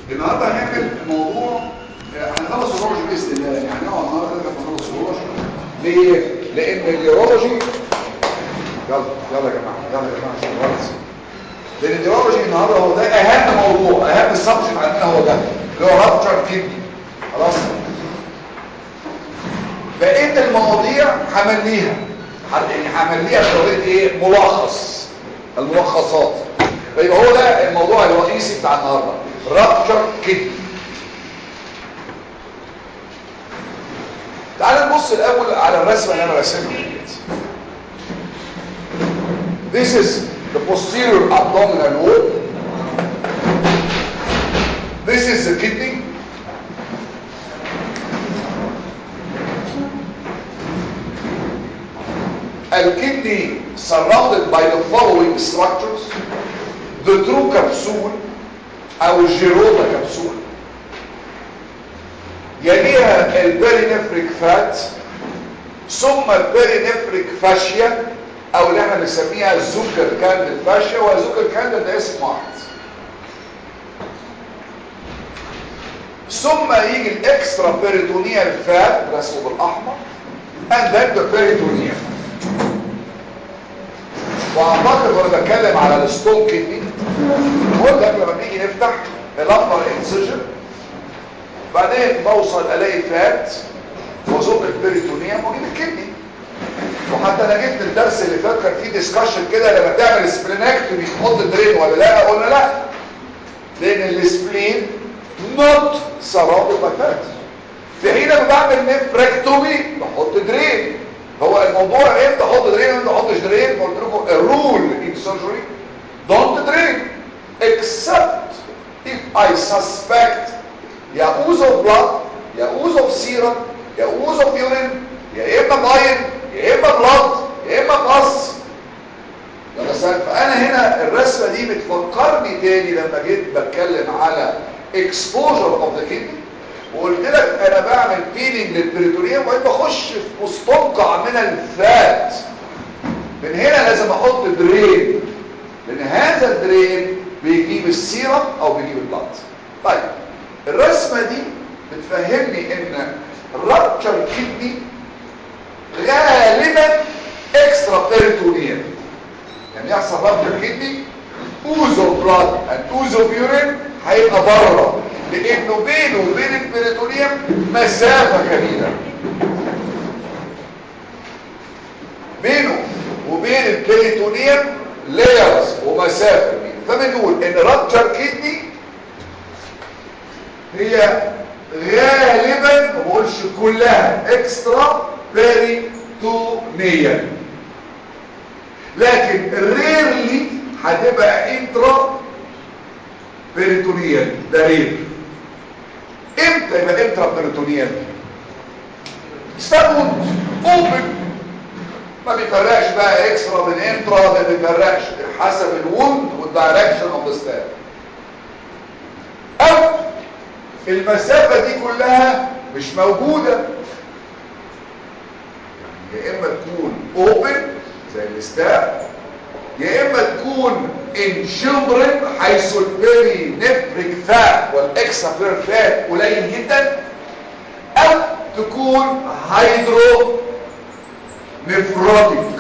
النهارده هنعمل موضوع آه، هنخلص الرولوجي باذن الله يعني هنقعد النهارده لغايه ما نخلص الرولوجي ليه؟ لان اليورولوجي يلا يلا يا جماعه يلا يا جماعه عشان الوقت لان اليورولوجي النهارده هو ده اهم موضوع اهم سبجكت عندنا هو ده اللي هو رابتشر كيدني خلاص بقيه المواضيع همليها يعني همليها بطريقه ايه ملخص الملخصات فيبقى هو ده الموضوع الرئيسي بتاع النهارده رابتشر كيدني تعال نبص الاول على الرسمه اللي انا راسمها ديت This is the posterior abdominal wall. This is the kidney. الكدني surrounded by the following structures the true capsule او الجيرودا كبسول يليها البرينفريك فات ثم البرينفريك فاشيا او اللي احنا بنسميها زوكر كاندل فاشيا وزوكر كاندل ده اسم واحد ثم يجي الاكسترا بيريتونيال فات رسمه بالاحمر and then the peritoneum واعتقد وانا بتكلم على الستون كدني بقول لك لما بنيجي نفتح الامبر انسجن بعدين بوصل الاقي فات وازق البريتونيوم واجيب الكدني وحتى انا جبت الدرس اللي فات كان فيه ديسكشن كده لما تعمل سبلينكتومي تحط درين ولا لا قلنا لا لان السبلين نوت سراوند باي فات في حين لما بعمل نفركتومي بحط درين هو الموضوع امتى احط درين وامتى ما احطش درين قلت لكم الرول ان سيرجري دونت درين except if I suspect يا اوز اوف بلاد يا اوز اوف سيرم يا اوز اوف يورين يا اما ماين يا اما بلاد يا اما بص لما سأل فانا هنا الرسمه دي بتفكرني تاني لما جيت بتكلم على exposure of the kidney وقلت لك انا بعمل بيلينج للبريتوريوم وبعدين بخش في مستنقع من الفات من هنا لازم احط درين لان هذا الدرين بيجيب السيرم او بيجيب البلاد طيب الرسمه دي بتفهمني ان الرابتشر كدني غالبا اكسترا بيريتونيوم يعني يحصل رابتشر كدني اوزو بلاد اند اوزو يورين هيبقى بره لانه بينه وبين البريتونيوم مسافة كبيرة بينه وبين البريتونيوم لايرز ومسافة كبيرة فبنقول ان رابتشر كدني هي غالبا ما بقولش كلها اكسترا بيريتونيوم لكن ريرلي هتبقى انترا بيريتونيال ده رير امتى يبقى انترا بيريتونيال ستابوند اوبن ما بيفرقش بقى اكسترا من انترا ما بيفرقش حسب الوند والدايركشن اوف ذا ستاب او المسافه دي كلها مش موجوده يا اما تكون اوبن زي الستاب يا اما تكون ان children حيث البيري نفرك فات والاكسفير فات قليل جدا او تكون هيدرو نفروتيك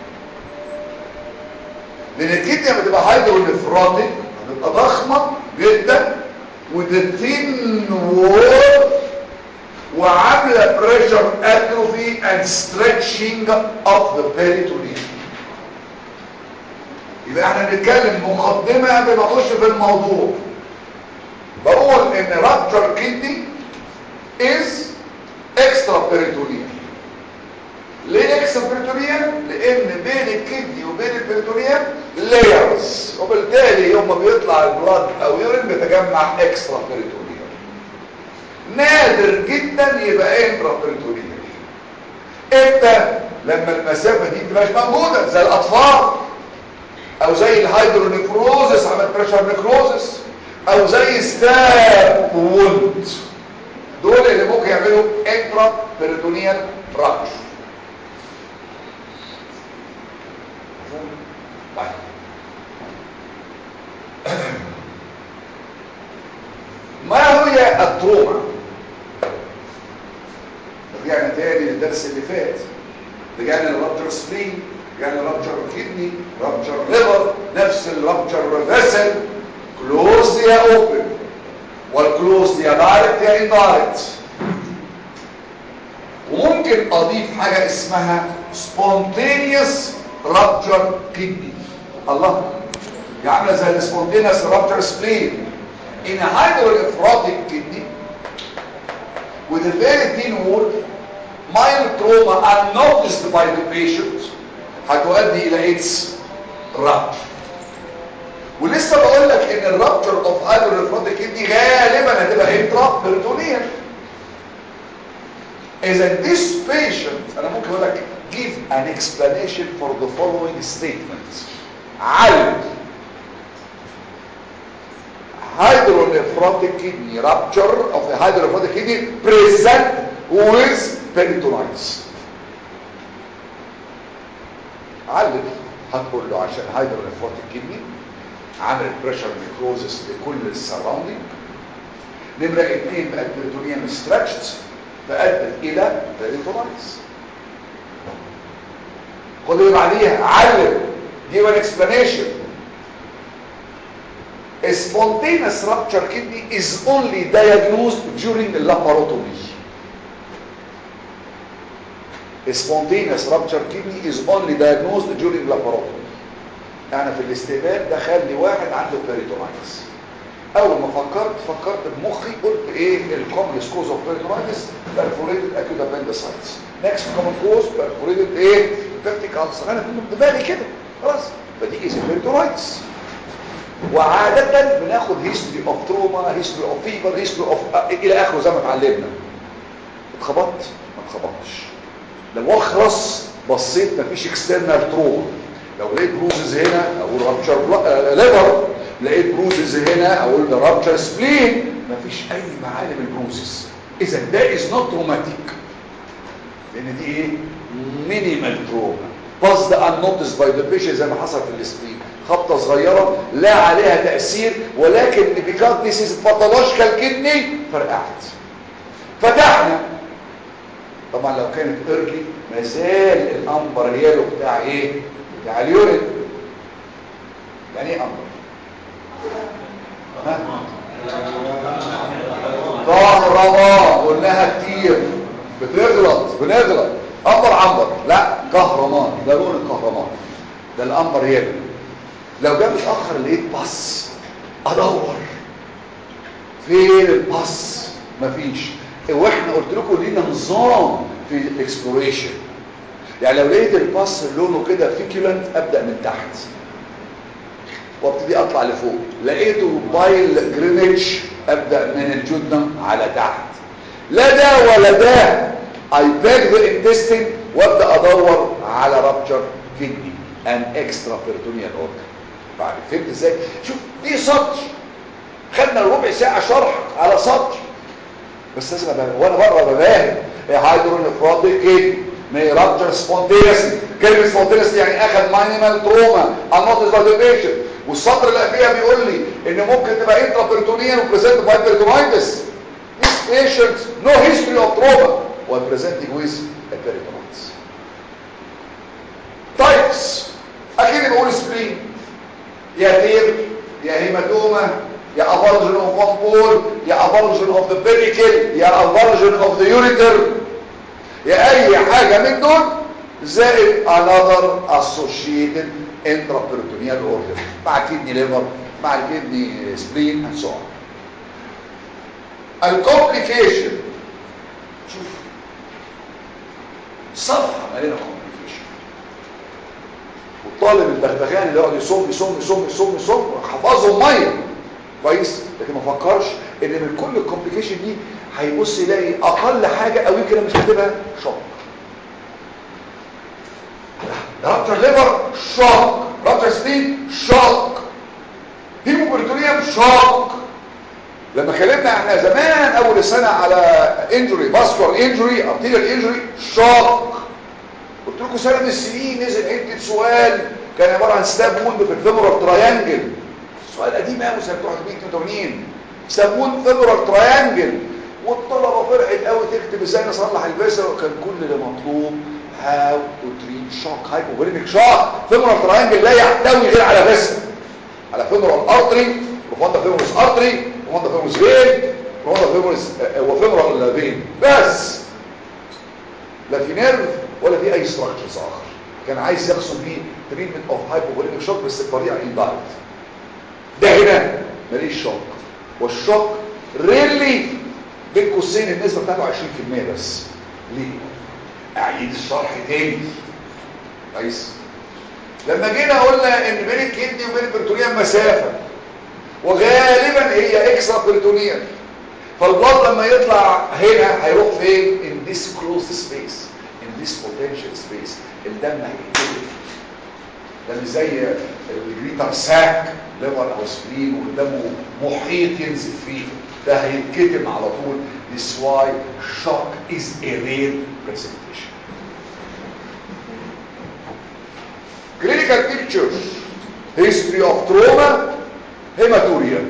لان الكدنيا لما تبقى هيدرو نفروتيك هتبقى ضخمه جدا وتتين وول وعامله بريشر اتروفي اند ستريتشنج اوف ذا peritoneum يبقى احنا بنتكلم مقدمة قبل ما اخش في الموضوع بقول ان رابتشر كدني از اكسترا بيريتونيال ليه اكسترا بيريتونيال لان بين الكدني وبين البيريتونيال لايرز وبالتالي يوم ما بيطلع البلاد او يورين بيتجمع اكسترا بيريتونيال نادر جدا يبقى انترا بيريتونيال امتى لما المسافه دي تبقاش موجوده زي الاطفال او زي الهيدرونيكروزس عمل بريشر نيكروزس او زي ستاب وولد دول اللي ممكن يعملوا انترا بيريتونيال رابش التروما رجعنا تاني للدرس اللي فات رجعنا للرابتر سبلين رجعنا للرابتر كدني رابتر ليفر نفس الرابتر فيسل كلوز يا اوبن والكلوز يا دايركت يا اندايركت وممكن اضيف حاجه اسمها spontaneous rupture kidney الله دي عامله زي السبونتينس rupture spleen in a hydronephrotic kidney with a very thin wall mild trauma unnoticed by the patient هتؤدي الى ايدز rupture ولسه بقول لك ان الرابتشر اوف hydronephrotic kidney غالبا هتبقى انترا بيرتونيال اذا this patient انا ممكن اقول لك give an explanation for the following statement علم hydronephrotic kidney rupture of the hydronephrotic kidney present with peritonitis علم هتقول له عشان hydronephrotic kidney عملت بريشر نيكروزس لكل السراوندينج نمرة اتنين بقت بريتونيوم ستريتشد فأدت إلى بريتونايتس خد اللي بعديها علم give an explanation a spontaneous rupture kidney is only diagnosed during laparotomy a spontaneous rupture kidney is only diagnosed during laparotomy يعني في الاستقبال دخل لي واحد عنده بيريتونايتس اول ما فكرت فكرت بمخي قلت ايه الكومن كوز اوف بيريتونايتس perforated acute appendicitis next common cause perforated ايه peptic ulcer انا في دماغي كده خلاص فدي از بيريتونايتس وعادة بناخد هيستوري اوف تروما هيستوري اوف فيبر هيستوري اوف الى اخره زي ما اتعلمنا اتخبطت ما اتخبطتش لو اخرس بصيت مفيش اكسترنال تروما لو لقيت بروزز هنا اقول رابتشر ليفر لقيت بروزز هنا اقول ده رابتشر سبلين مفيش اي معالم البروزز اذا ده از نوت تروماتيك لان دي ايه مينيمال تروما باز ده unnoticed باي ذا patient زي ما حصل في السبلين خبطه صغيره لا عليها تاثير ولكن because this is pathological kidney فرقعت فتحنا طبعا لو كانت ايرلي ما زال الامبر يالو بتاع ايه بتاع اليورين يعني ايه امبر كهرمان قلناها كتير بتغلط بنغلط امبر عنبر لا كهرمان ده لون الكهرمان ده الامبر يالو لو جه متاخر لقيت باص ادور فين الباص مفيش واحنا قلت لكم لينا نظام في الاكسبلوريشن يعني لو لقيت الباص لونه كده فيكولنت ابدا من تحت وابتدي اطلع لفوق لقيته بايل جرينيتش ابدا من الجدنم على تحت لا ده ولا ده اي باك ذا انتستين وابدا ادور على رابتشر كدني ان اكسترا بيرتونيال اورجن بعد فهمت ازاي شوف دي سطر خدنا ربع ساعه شرح على سطر بس لازم ابقى وانا بره بباهي هيدرونيفروتيك كدني may rupture spontaneously كلمة spontaneously يعني اخذ minimal trauma unnoticed by the patient والسطر اللي قبلها بيقول لي ان ممكن تبقى intraperitoneal و present by peritonitis this patient no history of trauma while presenting with a peritonitis types اكيد بقول spleen يا تير يا هيماتوما يا avulsion of one pole يا avulsion of the pedicle يا avulsion of the ureter يا اي حاجة من دول زائد another associated intraperitoneal organ مع كدني ليفر مع الكدني سبلين and so on الكومبليكيشن شوف صفحة مليانة كومبليكيشن والطالب البغبغان اللي يقعد يصم يصم يصم يصم يصم حفظهم ميه كويس لكن ما فكرش ان من كل الكومبليكيشن دي هيبص يلاقي اقل حاجة او يمكن مش كاتبها شوك رابتر ليفر شوك رابتر سبين شوك هيموبرتونيوم شوك لما كلمنا احنا زمان اول السنة على انجري فاسكولار انجري ارتيريال انجري شوك قلت لكم سنة من السنين نزل حته سؤال كان عبارة عن ستاب ووند في الفيمورال تراينجل سؤال قديم قوي سنة 81 سموه فيبرال تريانجل والطلبه فرحت قوي تكتب ازاي نصلح الفيسر وكان كل اللي مطلوب هاو تو تريت شوك هايبوفوليميك شوك فيبرال تريانجل لا يحتوي غير على فيسر على فيبرال ارتري وفوندا فيبرس ارتري وفوندا فيبرس فين وفوندا فيبرس وفيبرال فين بس لا في نيرف ولا في اي ستراكشرز اخر كان عايز يقصد بيه تريتمنت اوف هايبوفوليميك شوك بس بطريقه اندايركت ده هنا ماليش شوك والشوك ريلي بين قوسين النسبه بتاعته 20% بس ليه اعيد الشرح تاني كويس لما جينا قلنا ان بين الكدني وبين البريتونيوم مسافه وغالبا هي اكسترا بريتونيوم فالبلد لما يطلع هنا هيروح فين in this closed space in this potential space الدم هيتكتب ده مش زي الجريتر ساك ليفر او سبلين والدم محيط ينزل فيه ده هيتكتم على طول this why shock is a rare precipitation clinical pictures history of trauma hematuria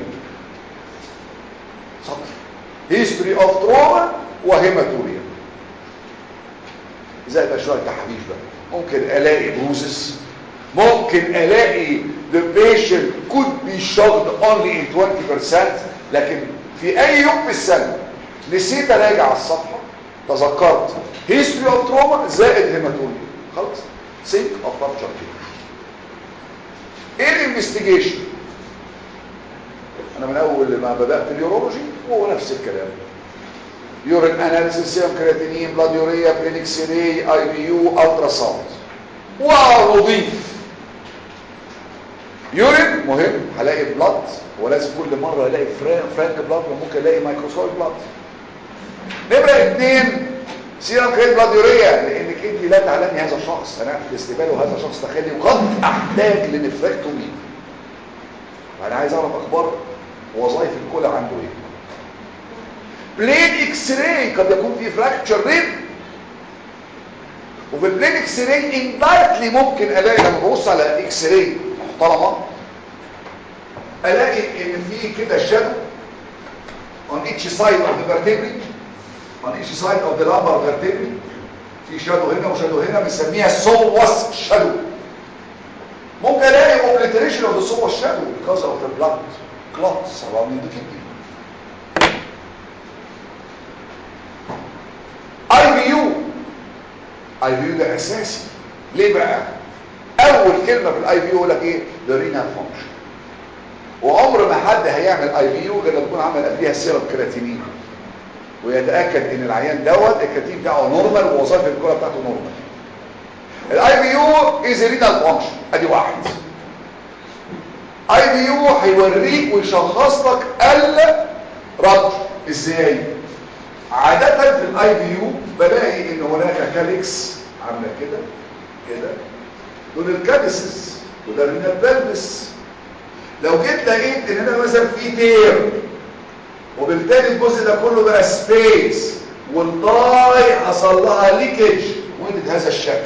سطر history of trauma وهيماتوريا زي بقى شويه تحريف بقى ممكن الاقي بروزس ممكن الاقي the patient could be shocked only in 20% لكن في اي يوم في السنه نسيت اراجع على الصفحه تذكرت history of trauma زائد هيماتوريا خلاص سينك اوف رابتشر ايه الانفستيجيشن انا من اول ما بدات اليورولوجي هو نفس الكلام يورين اناليسيس سيرم كرياتينين بلاد يوريا برينكس راي اي بي يو الترا ساوند واضيف يورين مهم هلاقي بلاد ولازم كل مره الاقي فرانك بلاد وممكن الاقي مايكروسكوبيك بلاد نمره اثنين سيرم كريات بلاد يوريا لان كدني لا تعلمني هذا الشخص انا في الاستقبال وهذا شخص داخلي وقد احتاج لنفركتومي انا عايز اعرف اخبار وظائف الكلى عنده ايه بلين اكس راي قد يكون في فراكتشر ريب وفي البلين اكس راي اندايركتلي ممكن الاقي لما ببص على اكس راي محترمه الاقي ان في كده شادو on each side of the vertebrae on each side of the lumbar vertebrae في شادو هنا وشادو هنا بنسميها سوس شادو ممكن الاقي obliteration of the سوس شادو because of the blood clots surrounding the kidney اي بي يو اي بي يو ده اساسي ليه بقى اول كلمه في الاي بي يو يقول لك ايه the renal function وعمر ما حد هيعمل اي بي يو غير لما يكون عمل قبليها سيرم كرياتينين ويتاكد ان العيان دوت الكرياتين بتاعه نورمال ووظائف الكلى بتاعته نورمال الاي بي يو از رينال فانكشن ادي واحد اي بي يو هيوريك ويشخص لك الرد ازاي عادة في الاي بي يو بلاقي ان هناك كاليكس عامله كده كده دول الكاليسز وده رينال بلبس لو جيت لقيت ان انا مثلا في تير وبالتالي الجزء ده كله بقى سبيس والطاي حصل لها ليكج وادت هذا الشكل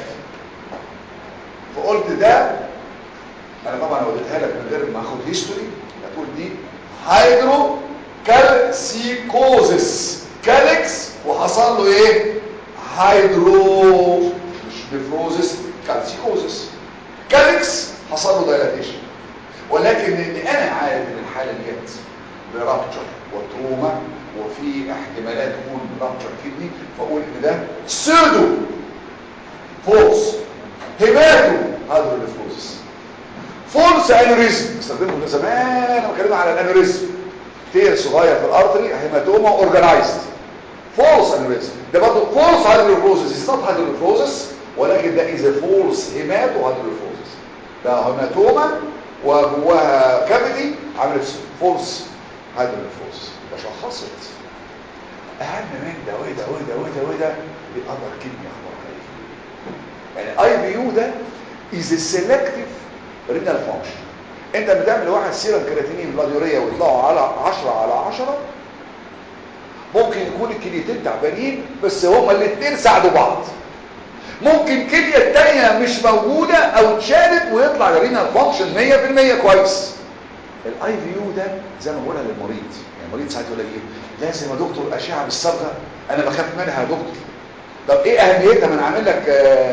فقلت ده انا طبعا وديتها لك من غير ما اخد هيستوري هتقول دي هيدرو كالسيكوزس كاليكس وحصل له ايه هيدرو مش نفروزس كالسيكوزس كاليكس حصل له دايلاتيشن ولكن ان انا عارف ان الحاله ديت برابتشر وتروما وفي احتمالات تكون رابتشر كدني فاقول ان ده سودو فولس هيماتو هيدروليفروزس فولس انوريزم استخدمه من زمان لما اتكلمنا على الانوريزم تير صغير في الارتري هيماتوما اورجانيزد فولس انوريزم ده برضه فولس هيدروليفروزس از نوت هيدروليفروزس ولكن ده از فولس هيماتو هيدروليفروزس ده هيماتوما وجواها كافيتي عملت فولس هيدروليفروزس ده شخصت اهم من ده وده وده وده وده القدر كدني اخبارها ايه يعني اي بي يو ده از سيلكتيف رينال فانكشن انت بتعمل واحد سيرم كرياتينين بلاديوريا ويطلعوا على 10 على 10 ممكن يكون الكليتين تعبانين بس هما الاثنين ساعدوا بعض ممكن كليه الثانيه مش موجوده او اتشالت ويطلع الرينال فانكشن 100% كويس الاي في يو ده زي ما بقولها للمريض يعني المريض ساعات يقول لك ايه لازم يا دكتور اشعه بالصبغه انا بخاف منها يا دكتور طب ايه اهميتها ما انا عامل لك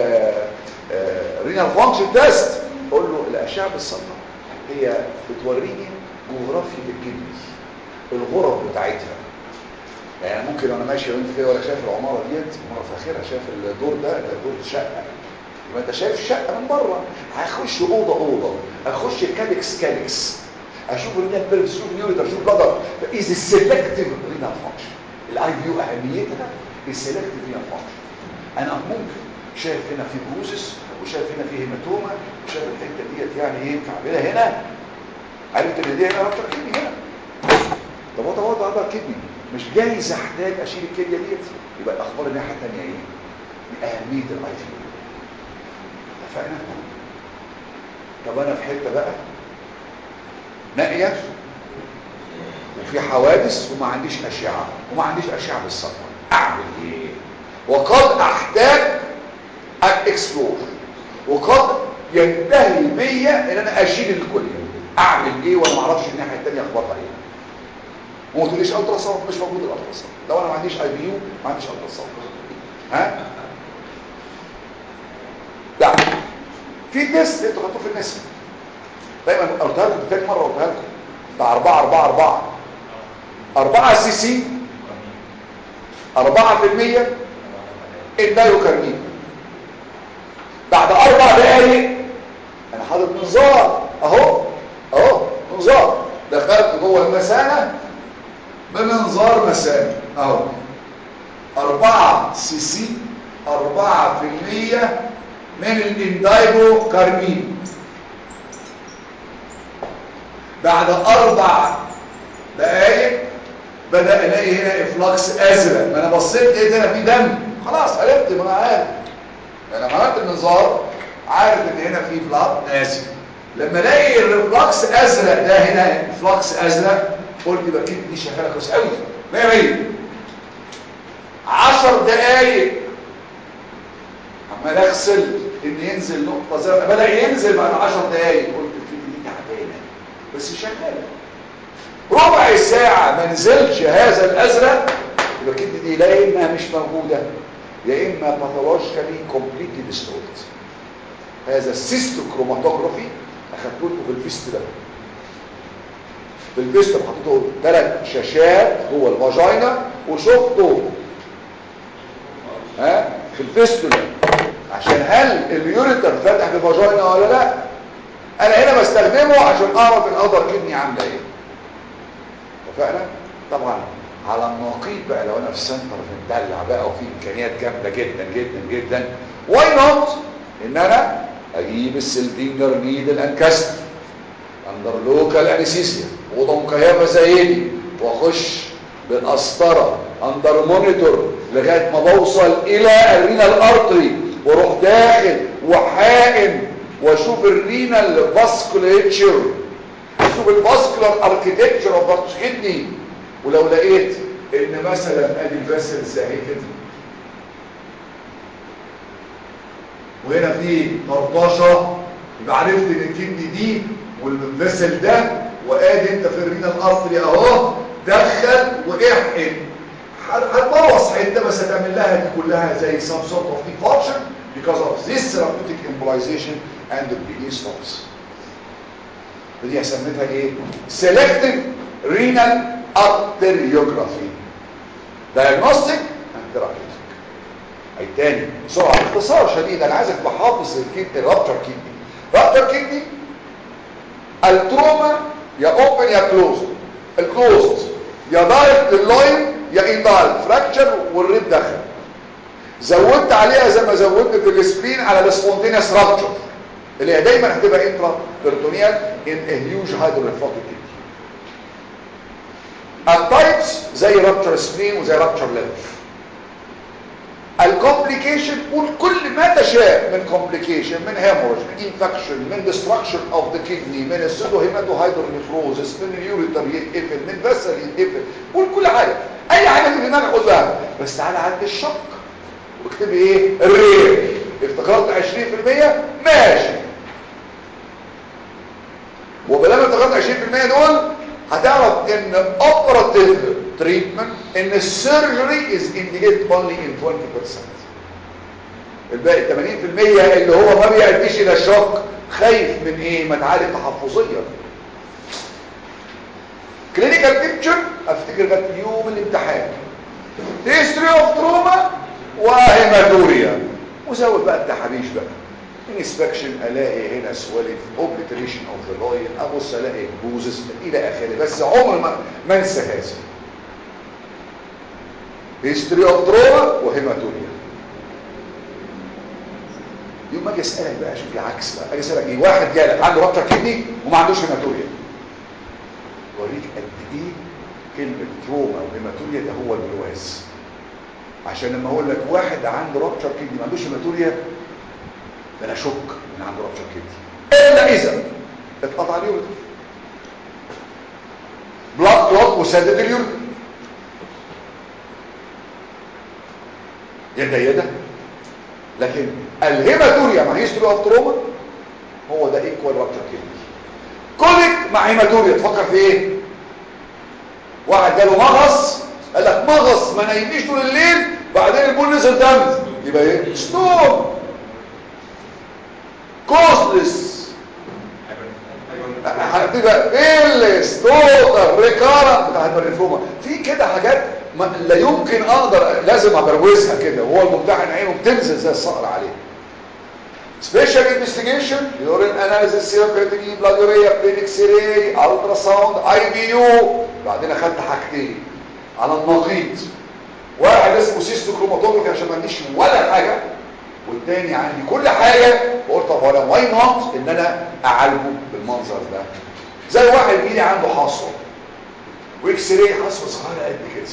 رينال فانكشن تيست قول له الاشعه بالصبغه هي بتوريني جغرافيا الكدني الغرف بتاعتها يعني ممكن وانا ماشي وانت كده ولا شايف العماره ديت عماره فاخره شايف الدور ده ده دور شقه يبقى انت شايف الشقه من بره هخش اوضه اوضه اخش كالكس كالكس اشوف الرينال بيرز اشوف نيوريتر اشوف بلدر از السلكتيف رينال فانكشن الاي فيو اهميتها السلكتيف رينال فانكشن انا ممكن شايف هنا في بروزس وشايف هنا في هيماتوما وشايف الحته ديت يعني ايه مكعبله هنا عرفت ان دي هنا رابطه كدني هنا طب وضع وضع وضع كدني مش جايز احتاج اشيل الكليه ديت يبقى الاخبار الناحيه الثانيه ايه اهميه الاي في اتفقنا طب انا في حته بقى نائيه وفي حوادث وما عنديش اشعه وما عنديش اشعه بالصدمه اعمل ايه وقد احتاج ان اكسبلور وقد ينتهي بيا ان انا اشيل الكليه اعمل ايه وانا ما اعرفش الناحيه الثانيه اخبارها ايه وما تقوليش الترا ساوند مش موجود الالترا ساوند لو انا ما عنديش اي بي يو ما عنديش الترا ساوند ها لا في تيست انتوا خدتوه في النسب دايما قلتها لكم تاني مره قلتها لكم بتاع 4 4 4 4 سي سي 4% الدايوكارمين بعد اربع دقايق انا حاطط منظار اهو اهو منظار دخلت جوه المثانه بمنظار مثانه اهو 4 سي سي 4% من الاندايبو كارمين بعد اربع دقايق بدأ الاقي هنا افلاكس ازرق ما انا بصيت لقيت هنا في دم خلاص عرفت ما انا عارف انا عملت المنظار عارف ان هنا في بلاد نازل لما الاقي الريفلكس ازرق ده هنا افلاكس ازرق قلت يبقى كده دي شغاله كويس قوي 100 100 10 دقايق عمال اغسل ان ينزل نقطه زرقاء بدا ينزل بعد 10 دقايق قلت كده دي تعبانه بس شغاله ربع ساعه ما نزلش هذا الازرق يبقى كده دي لا اما مش موجوده يا اما باثولوجيكالي كومبليتلي ديستورت هذا السيستوكروماتوجرافي اخدته لكم في الفيستولا في الفيستولا حطيته ثلاث شاشات جوه الفاجينا وشفته ها في الفيستولا عشان هل اليوريتر فاتح في فاجينا ولا لا انا هنا بستخدمه عشان اعرف الاذر كدني عامله ايه اتفقنا طبعا على النقيض بقى لو انا في سنتر مدلع بقى وفي امكانيات جامده جدا جدا جدا واي نوت ان انا اجيب السلدينجر نيدل انكاست اندر لوكال انستيزيا اوضه مكيفه زي دي واخش بالقسطره اندر مونيتور لغايه ما بوصل الى الرينال ارتري واروح داخل وحائن واشوف الرينال فاسكوليتشر اشوف الفاسكولار اركيتكتشر اوف ذا كدني ولو لقيت ان مثلا ادي الفاسلز اهي كده وهنا في طرطشه يبقى عرفت ان الكدني دي والفاسل ده وادي انت في الرينال ارتري اهو دخل واحقن هتبوظ حته بس هتعمل لها دي كلها زي some sort of deflection because of this therapeutic embolization and the bleeding stops ودي سميتها ايه selective renal arteriography diagnostic and therapeutic اي تاني بسرعه باختصار شديد انا عايزك تحافظ الكدني الرابتر كدني رابتر كدني التروما يا اوبن يا كلوزد الكلوزد يا دايركت لللاين يا اندايركت فراكشر والريب دخل زودت عليها زي ما زودت في السبرين على السبونتينيوس رابتشر اللي هي دايما هتبقى انترا بيرتونيال ان هيوج هايدروفوتيك التايبس زي رابتشر سبرين وزي رابتشر ليف الكومبليكيشن قول كل ما تشاء من كومبليكيشن من هيمورج من انفكشن من ديستراكشن اوف ذا كيدني من السودو هيماتو هايدرونيفروزس من اليوريتر يتقفل من فيسل يتقفل قول كل حاجه اي حاجه في دماغك قولها بس تعالى عند الشق واكتبي ايه الرير افتكرت 20% ماشي وبلما افتكرت 20% دول هتعرف ان operative treatment ان السيرجري is indicated only in 20% الباقي 80% اللي هو ما بيأديش الى شوك خايف من ايه ما تعالج تحفظيا كلينيكال بيكتشر افتكر جت يوم الامتحان هيستوري اوف تروما وهيماتوريا وزود بقى التحابيش بقى انسبكشن الاقي هنا سوالف اوبليتريشن اوف ذا لاين ابص الاقي بوزس الى اخره بس عمر ما ما انسى هذا هيستوري اوف تروما وهيماتوريا يوم ما اجي اسالك بقى شوف العكس بقى اجي اسالك ايه واحد جالك عنده رابتر كدني وما عندوش هيماتوريا اوريك قد ايه كلمه تروما وهيماتوريا ده هو البرواز عشان لما اقول لك واحد عنده رابتر كدني ما عندوش هيماتوريا ده انا اشك ان عنده رابتر كدني الا اذا اتقطع اليوريد بلاد كلوت وسدد اليوريد يدا يدا لكن الهيماتوريا مع هيستوري اوف تروما هو ده ايكوال رابتر كدني كوليك مع هيماتوريا تفكر في ايه واحد جاله مغص قال لك مغص ما نايمنيش طول الليل بعدين البول نزل دم يبقى ايه ستون كوزلس هتبقى فيلس توتال ريكارنت بتاع البريفوما في كده حاجات ما لا يمكن اقدر لازم ابروزها كده وهو الممتحن عينه بتنزل زي الصقر عليه سبيشال انفستيجيشن يورين اناليسيس سيرم كرياتينين بلاد يوريا بلين اكس راي الترا ساوند اي بي يو بعدين اخدت حاجتين على النقيض واحد اسمه سيستو كروماتوجرافي عشان ما عنديش ولا حاجه والتاني عندي كل حاجه وقلت طب ولا واي نوت ان انا اعالجه بالمنظر ده زي واحد يجي لي عنده حصوه واكس راي حصوه صغيره قد كده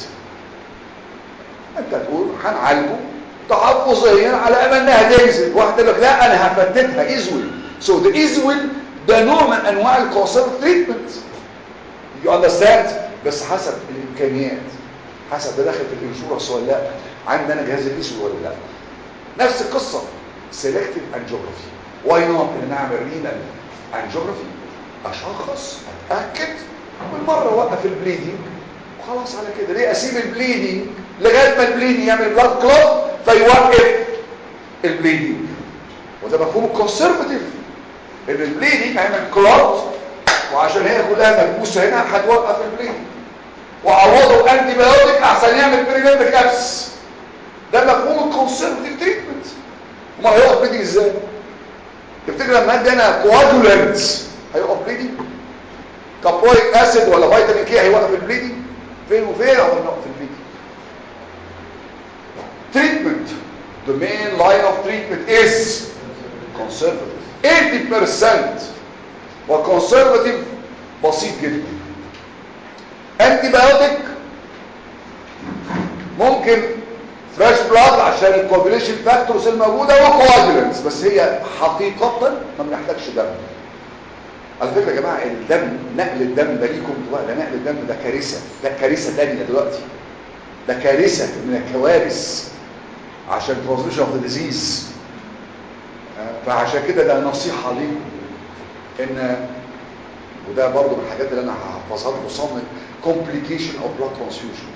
انت تقول هنعالجه تحفظيا على امل انها تنزل واحد يقول لك لا انا هفتتها ازول سو ذا ازول ده نوع من انواع الكوسر تريتمنت يو اندرستاند بس حسب الامكانيات حسب ده داخل في الانشورنس ولا لا عندي انا جهاز الاسود ولا لا نفس القصه سيلكتيف انجيوغرافي واي نوت ان اعمل رينال انجيوغرافي اشخص اتاكد بالمره اوقف البليدنج وخلاص على كده ليه اسيب البليدنج لغايه ما البليدنج يعمل بلاد كلوت فيوقف البليدنج وده مفهوم الكونسرفتيف ان البليدنج هيعمل كلوت وعشان هي كلها مكبوسه هنا هتوقف البليدنج وعوضه انتي بايوتيك احسن يعمل بريميرد كابس ده مفهوم الكونسرفتيف تريتمنت امال هيوقف بليدنج ازاي تفتكر لما ادي انا كواجولانت هيوقف بليدنج كابويك اسيد ولا فيتامين كي هيوقف البليدنج فين وفين اول نقطه البليدنج treatment the main line of treatment is conservative 80% وconservative بسيط جدا antibiotic ممكن فريش بلاد عشان الكوبيليشن فاكتورز الموجوده وكواجولانتس بس هي حقيقه ما بنحتاجش دم على فكره يا جماعه الدم نقل الدم ده ليكم ده نقل الدم ده كارثه ده كارثه ثانيه دلوقتي ده كارثه من الكوارث عشان ترانسميشن اوف ذا ديزيز فعشان كده ده نصيحه ليكم ان وده برضو من الحاجات اللي انا هحفظها لكم صمم complication of blood transfusion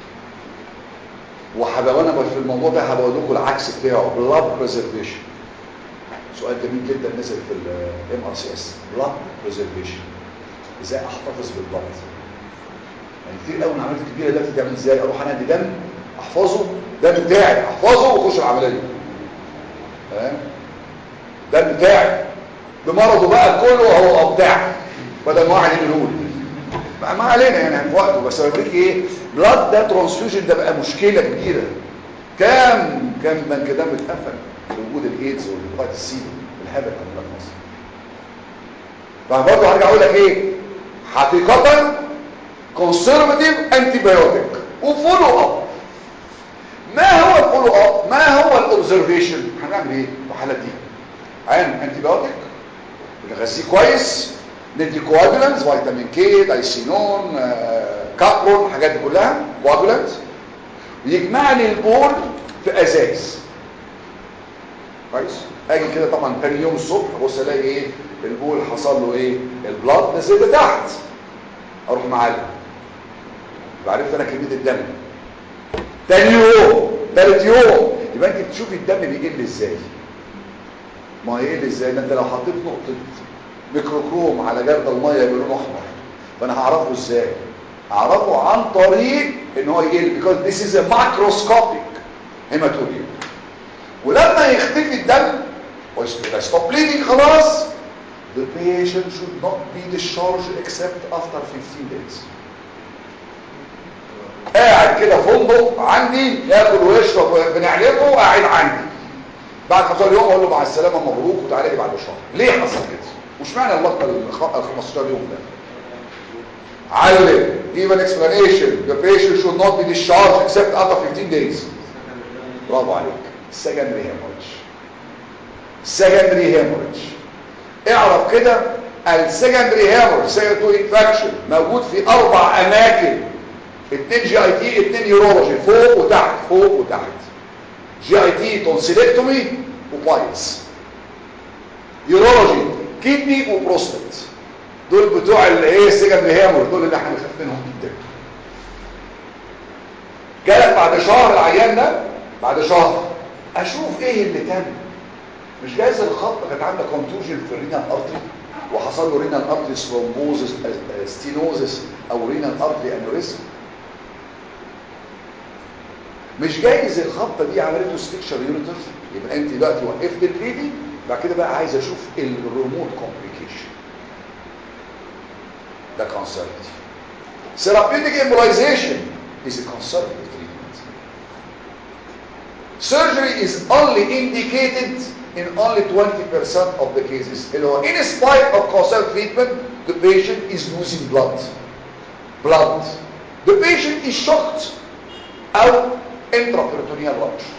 وهبقى وانا في الموضوع ده هبقول لكم العكس بتاعه blood preservation سؤال جميل جدا نزل في الام ار سي اس blood preservation ازاي احتفظ بالبلد يعني كتير قوي من العمليات الكبيره دلوقتي تعمل ازاي اروح انا ادي دم احفظه دم بتاعي احفظه واخش العمليه تمام دم بتاعي بمرضه بقى كله هو بتاعي بدل ما واحد يقول ما علينا يعني في وقته بس بوريك ايه بلاد ده ترانسفيوجن ده بقى مشكله كبيره كام كام بنك دم اتقفل بوجود الايدز والهيباتيتس سي الهبل عندنا في مصر فبرضه هرجع اقول لك ايه حقيقه كونسرفتيف انتي بايوتيك وفولو اب ما هو الفولو اب ما هو الاوبزرفيشن هنعمل ايه في الحالات دي عين انتي بايوتيك بنغذيه كويس ندي كواجولانز فيتامين كي دايسينون آه، كابرون الحاجات دي كلها كواجولانز ويجمع لي البول في ازاز كويس اجي كده طبعا تاني يوم الصبح ابص الاقي ايه البول حصل له ايه البلاد نزل لتحت اروح معلم يبقى عرفت انا كميه الدم تاني يوم تالت يوم يبقى انت بتشوفي الدم بيقل ازاي ما هيقل ازاي ده انت لو حطيت نقطه ميكروكروم على جرد الميه بلون احمر فانا هعرفه ازاي اعرفه عن طريق ان هو يقل because this is a microscopic hematuria ولما يختفي الدم ويبقى stop bleeding خلاص the patient should not be discharged except after 15 days قاعد كده فندق عندي ياكل ويشرب بنعلمه قاعد عندي بعد 15 يوم اقول له مع السلامه مبروك وتعالى لي بعد شهر ليه حصل كده وش معنى اللقطه ال 15 يوم ده علم give an explanation the patient should not be discharged except after 15 days برافو عليك secondary hemorrhage secondary hemorrhage اعرف كده السكندري hemorrhage secondary infection موجود في اربع اماكن اتنين جي اي تي اتنين يورولوجي فوق وتحت فوق وتحت جي اي تي تونسيلكتومي وبايلز يورولوجي كيدني وبروستات دول بتوع الايه السكندري هامر دول اللي احنا بنخاف منهم جدا جالك بعد شهر العيان ده بعد شهر اشوف ايه اللي تم مش جايز الخط كانت عامله كونتوجن في الرينال ارتري وحصل له رينال ارتري ثرومبوزس ستينوزس او رينال ارتري انوريزم مش جايز الخبطه دي عملته ستيكشر يونيتر يبقى انت دلوقتي وقفت البليدنج بعد كده بقى عايز اشوف الريموت كومبليكيشن ده conservative therapeutic embolization is a conservative treatment surgery is only indicated in only 20% of the cases اللي هو in spite of conservative treatment the patient is losing blood blood the patient is shocked او intraperitoneal rupture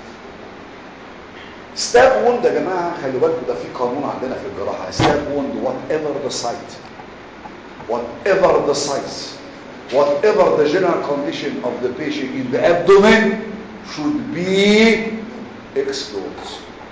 ستاب ووند يا جماعه خلي بالكم ده في قانون عندنا في الجراحه ستاب ووند وات ايفر ذا سايت whatever the size whatever the general condition of the patient in the abdomen should be exposed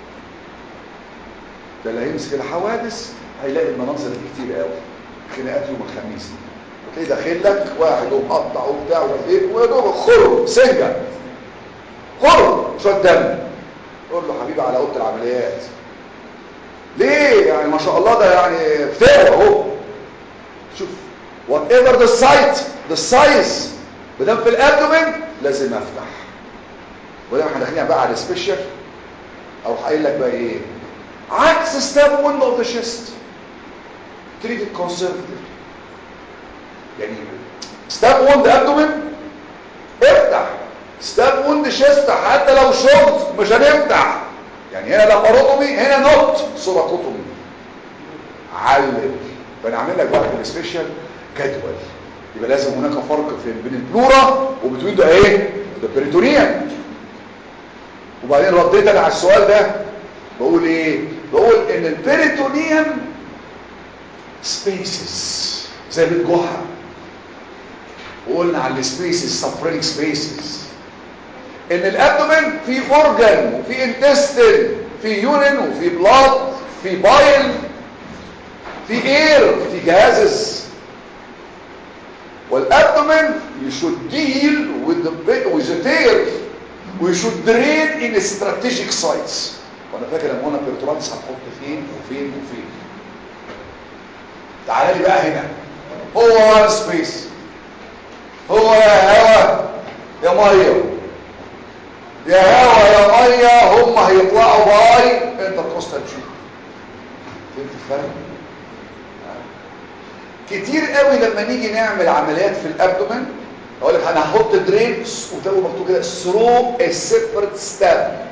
ده اللي هيمسك الحوادث هيلاقي المناظر دي كتير قوي خناقات يوم الخميس دي وتلاقي داخل لك واحد ومقطع وبتاع وايه ويا دوب خرم سنجه خرم شويه دم يقول له حبيبي على اوضه العمليات ليه يعني ما شاء الله ده يعني فتاوى اهو شوف whatever the site the size بدم في الابدومين لازم افتح وده احنا داخلين بقى على السبيشال او قايل لك بقى ايه عكس ستاب 1 اوف ذا شيست تريتد كونسرفتيف يعني ستاب 1 ده ابدومين افتح ستاب 1 ده شيست حتى لو شورت مش هنفتح يعني هنا لاباروتومي هنا نوت سوراكوتومي علم فانا عامل لك بقى في السبيشال جدول يبقى لازم هناك فرق في بين البلورا وبين ده ايه ده بريتونيا وبعدين رديت انا على السؤال ده بقول ايه بقول ان البريتونيوم سبيسز زي بيت جحا وقلنا على السبيسز سفرينج سبيسز ان الابدومين في اورجان وفي انتستين في يورين وفي بلاد في بايل في اير في جهازز والابدومين you should deal with the with the tear we should drain in strategic sites وانا فاكر لما قلنا بيرتورانس هتحط فين وفين وفين تعالى لي بقى هنا هو وان سبيس هو يا هوا يا ميه يا هوا يا ميه هم هيطلعوا باي انتركوستال تشوب فهمت الفرق كتير قوي لما نيجي نعمل عمليات في الابدومن اقول لك انا هحط درين وتلاقوا مكتوب كده ثرو سيبريت ستاب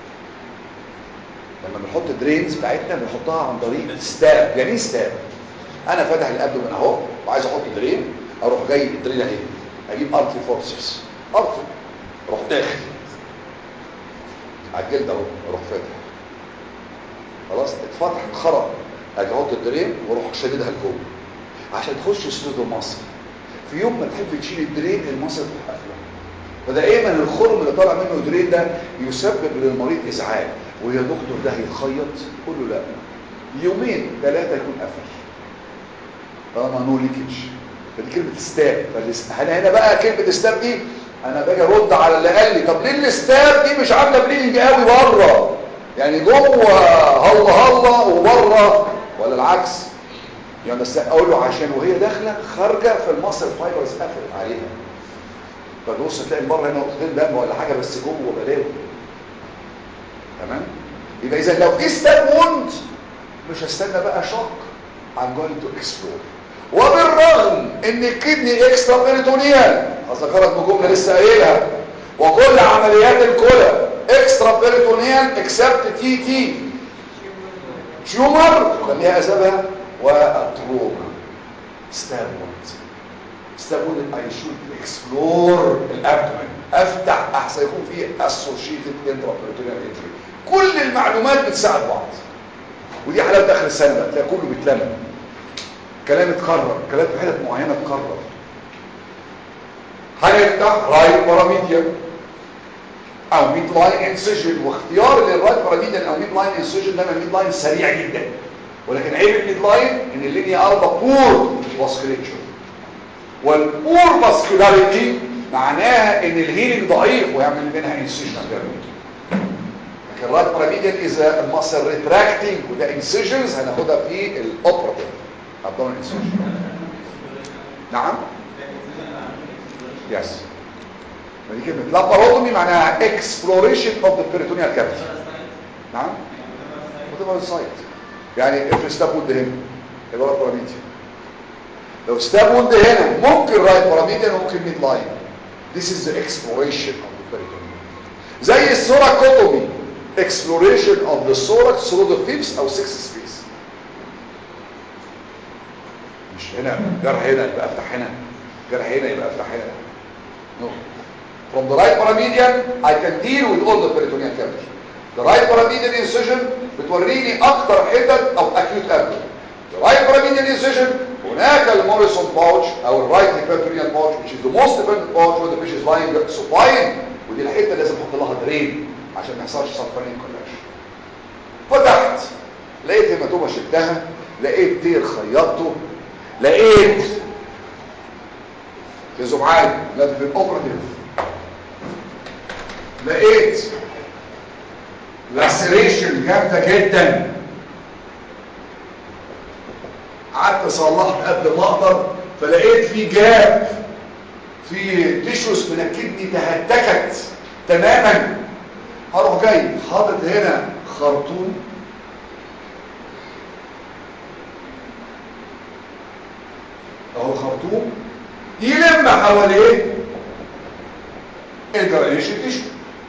لما بنحط درينز بتاعتنا بنحطها عن طريق ستاب يعني ايه ستاب انا فاتح الابدومن اهو وعايز احط درين اروح جاي الدرين اهي اجيب ارتري فورسز ارتري اروح داخل على الجلد اهو اروح فاتح خلاص اتفتح اتخرم اجي احط الدرين واروح شددها لفوق عشان تخش سدود مصر في يوم ما تحب تشيل الدرين المصر تروح قافله فدائما الخرم اللي طالع منه درين ده يسبب للمريض ازعاج ويا دكتور ده هيتخيط قول له لا يومين ثلاثه يكون قفل طالما نو ليكج فدي كلمه ستاب فانا هنا بقى كلمه ستاب دي انا باجي ارد على اللي قال لي طب ليه الستاب دي مش عامله بليدنج قوي بره يعني جوه هلا هلا وبره ولا العكس يعني بس اقول له عشان وهي داخله خارجه في المصل فايبرز قفلت عليها فبص تلاقي بره هنا نقطتين دم ولا حاجه بس جوه بلاوي تمام يبقى اذا لو في ستاب ووند مش هستنى بقى شوك I'm going to explore وبالرغم ان الكدني اكسترا بيريتونيال اذكرك بجمله لسه قايلها وكل عمليات الكلى اكسترا بيريتونيال اكسبت تي تي تيومر كان ليها اسبابها والتروما ستابوند ستابوند اي شود اكسبلور الابدومن افتح احسن يكون فيه اسوشيتد انترا بيريتونيال انجري كل المعلومات بتساعد بعض ودي حلاوه اخر السنه بقى تلاقي كله بيتلم كلام اتكرر كلام في حتت معينه اتكرر هنفتح رايت باراميديا او ميد لاين انسيجن واختيار للرايت باراميديا او ميد لاين انسيجن ده ميد لاين سريع جدا ولكن عيب الميد لاين ان اللينيا البا بور فاسكوليتشر والبور فاسكولاريتي معناها ان الهيلينج ضعيف ويعمل منها انسيجن لكن الرايت باراميديا اذا المصل ريتراكتنج وده انسيجنز هناخدها في الاوبراتيف ابدون انسيجن نعم يس دي كلمه لاباروتومي معناها اكسبلوريشن اوف ذا بيريتونيال كافيتي نعم وتبقى السايت يعني افرض ستاب وود هنا يبقى رايت باراميديا لو ستاب وود هنا ممكن رايت باراميديا وممكن ميد لاين this is the exploration of the peritoneum زي السوراكوتومي exploration of the thorax through the fifth او sixth space مش هنا جرح هنا يبقى افتح هنا جرح هنا يبقى افتح هنا no from the right paramedian I can deal with all the peritoneal cavity the right paramedian incision بتوريني اكتر حتت او acute abdomen the right paramedian incision هناك الموريسون pouch او الرايت peritoneal pouch which is the most dependent pouch where the fish is lying supine ودي الحته لازم احط لها درين عشان ما يحصلش سفرين كونكشن فتحت لقيت هيماتوما شلتها لقيت تير خيطته لقيت ركزوا معايا لا في الاوبراتيف لقيت لاسريشن جامده جدا قعدت اصلحت قد ما اقدر فلقيت في جاب في تيشوس من الكدني تهتكت تماما هروح جاي حاطط هنا خرطوم اهو خرطوم يلم حواليه الجرانيشن تيشو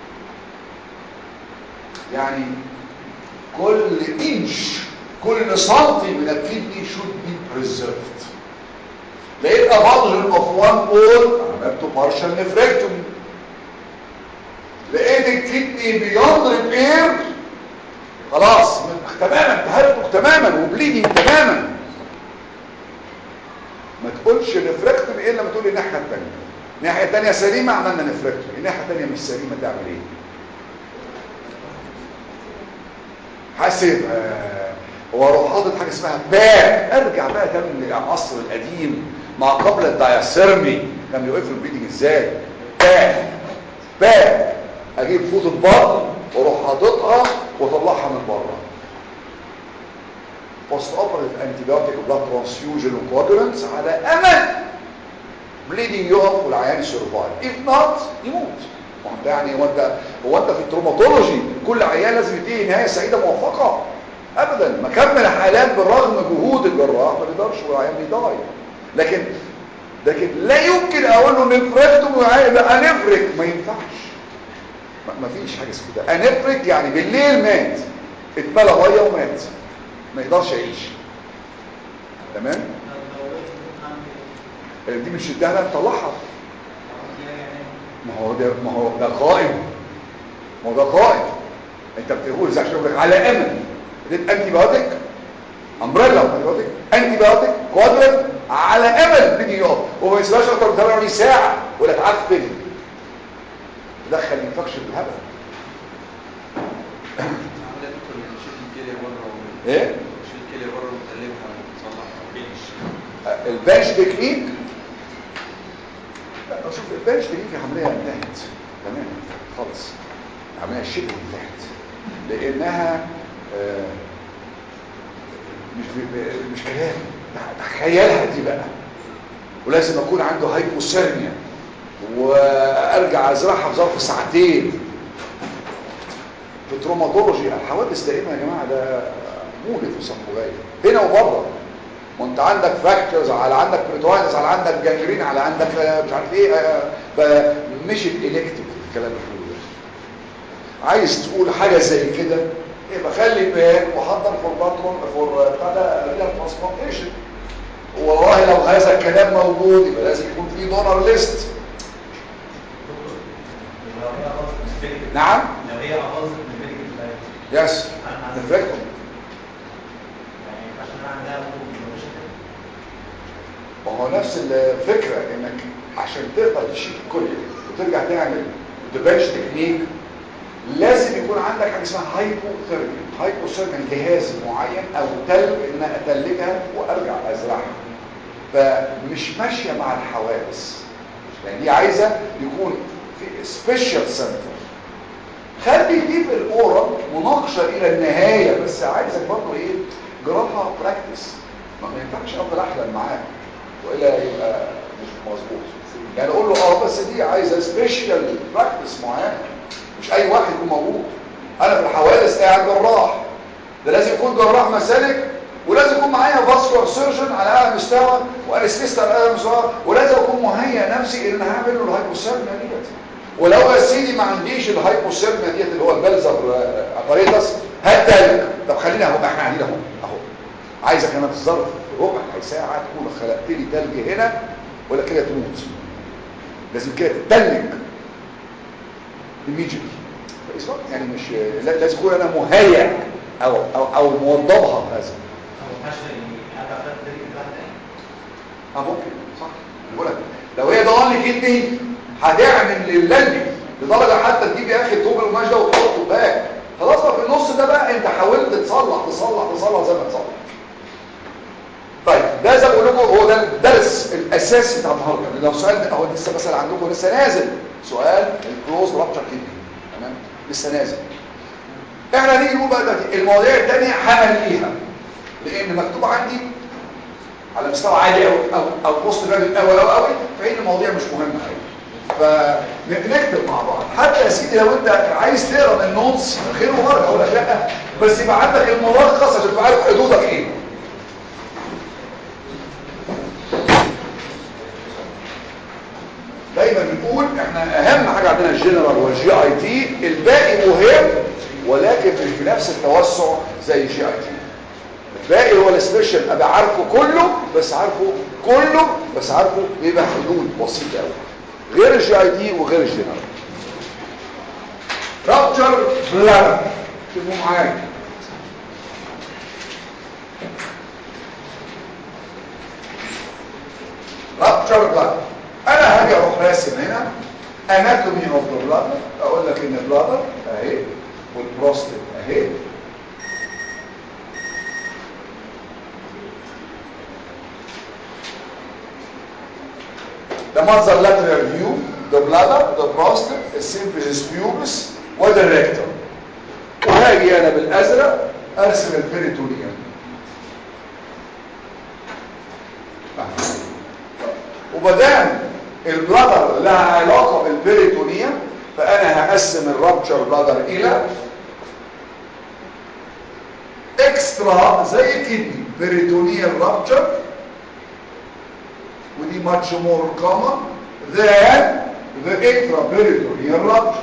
يعني كل انش كل سنتي من الكدني should be preserved لقيت a bulge of one pole عملته partial nephrectomy لقيت الكدني بيوند ريبير خلاص تماما تهربك تماما وبليدنج تماما ما تقولش نفركتومي الا لما تقول لي الناحيه الثانيه الناحيه الثانيه سليمه عملنا نفركتومي الناحيه الثانيه مش سليمه تعمل ايه حاسب آه واروح حاطط حاجه اسمها باك ارجع بقى تاني للعصر القديم ما قبل الداياسيرمي كان بيوقفوا البليدنج ازاي باك باك اجيب فوط البطن واروح حاططها واطلعها من بره بوست اوبريتيف انتيبيوتيك وبلاد ترانسفيوجن وكواجولانتس على امل بليدنج يقف والعيان يسرفايف اف نوت يموت وانت يعني هو انت هو انت في التروماتولوجي كل عيان لازم ينتهي نهايه سعيده موفقه ابدا مكمل حالات بالرغم جهود الجراح ما بيقدرش والعيان بيضايع لكن لكن لا يمكن اقول له نفركتم لا نفرك ما ينفعش ما فيش حاجه اسمها كده انفرك يعني بالليل مات اتملى ميه ومات ما يقدرش يعيش تمام دي مش الدهله نطلعها ما هو ده ما هو ده قائم ما هو ده قائم انت بتقول زي عشان على امل اديت انتي بايوتيك امبريلا انتي بايوتيك انتي بايوتيك كوادرنت على امل بيجي يقف وما يسيبهاش اكتر من 48 ساعه ولا تعفن تدخل انفكشن بالهبل ايه الكليه بره وتقلبها وتصلحها البنش تكنيك لا شوف البلاش دي في عمليه انتهت تماما خالص عمليه شبه انتهت لانها آه، مش ب- مش كلام ده- ده خيالها دي بقى ولازم اكون عنده هايبوثيرميا وارجع ازرعها في ظرف ساعتين في تروماتولوجي الحوادث دائما يا جماعه ده مولد في صنبوغايه هنا وبره ما انت عندك فراكتشرز على عندك بريتوانس على عندك جانجرين على عندك آه، مش عارف ايه آه، ب- مش الالكتيف الكلام اللي بنقوله ده عايز تقول حاجه زي كده يبقى خلي بال وحضر فور باترون فور بتاع ده ريال ترانسبلانتيشن والله لو هذا الكلام موجود يبقى لازم يكون في دونر ليست لو هي أباظت من الميديكال نعم لو هي أباظت من الميديكال لايف يس نفرقهم يعني ما ينفعش نعمل لها بروموشن ما هو نفس الفكرة انك عشان تقدر تشيل الكلية وترجع تعمل وتبانش تكنيك لازم يكون عندك حاجه اسمها هايبوثيرميا هايبوثيرميا جهاز معين او تلج ان أنا اتلجها وارجع ازرعها فمش ماشيه مع الحوادث يعني دي عايزه يكون في سبيشال سنتر خلي دي في الاورال مناقشه الى النهايه بس عايزك برضه ايه جراحه براكتس ما ما ينفعش افضل احلم معاك والا يبقى مش مظبوط يعني اقول له اه بس دي عايزه سبيشال براكتس معينه مش اي واحد يكون موجود انا في الحوادث قاعد جراح ده لازم يكون جراح مسالك ولازم يكون معايا فاسكولار سيرجن على اعلى مستوى وانستيست على اعلى مستوى ولازم اكون مهيئ نفسي ان انا هعمل له الهايبوثيرميا ديت ولو يا سيدي ما عنديش الهايبوثيرميا ديت اللي هو البلزر اباريتس هات تلج طب خلينا اهو احنا قاعدين اهو اهو عايزك انا في الظرف ربع ساعه تكون خلقت لي تلج هنا ولا كده تموت لازم كده تتلج immediately يعني مش لا- لازم اكون انا مهيئ او او او موضبها هذا او ما ينفعش ارجع فتره الميديكال واحد تاني اه ممكن صح أنا بقول لك لو هي ضوان كدني هتعمل اللندي لدرجه حتى تجيب يا اخي طوب القماش ده وتحطه باك خلاص بقى في النص ده بقى انت حاولت تصلح تصلح تصلح زي ما تصلح طيب ده زي ما بقول لكم هو ده الدرس الاساسي بتاع النهارده لو سؤال اهو لسه مثلا عندكم لسه نازل سؤال الكلوز رابتشر كدني تمام لسه نازل احنا هنيجي نقول بقى دلوقتي المواضيع الثانيه هنلغيها لان مكتوب عندي على مستوى عالي قوي او او بوست جراديويت قوي قوي قوي فان المواضيع مش مهمه قوي فنكتب مع بعض حتى يا سيدي لو انت عايز تقرا من النوتس خير وبركه اقول لك لا بس يبقى عندك الملخص عشان تبقى عارف حدودك ايه دايما بنقول احنا اهم حاجه عندنا الجنرال والجي اي تي الباقي مهم ولكن مش بنفس التوسع زي الجي اي تي الباقي هو السبيشال ابقى عارفه كله بس عارفه كله بس عارفه بيبقى حدود بسيطه قوي غير الجي اي تي وغير الجنرال رابتشر بلاد شوفوا معايا رابتشر بلاد انا هاجي اروح راسم هنا اناتومي اوف ذا بلاد اقول لك ان البلادر اهي والبروستيت اهي ده منظر lateral view the bladder the prostate السيمفيزيس pubis وده الريكتر وهاجي انا بالازرق ارسم البريتونيوم وبدام البلادر لها علاقة بالبريتونيوم فانا هقسم الرابتشر بلادر الى اكسترا زي كدني بريتونيال رابتشر ودي much more common than the intraperitoneal rupture.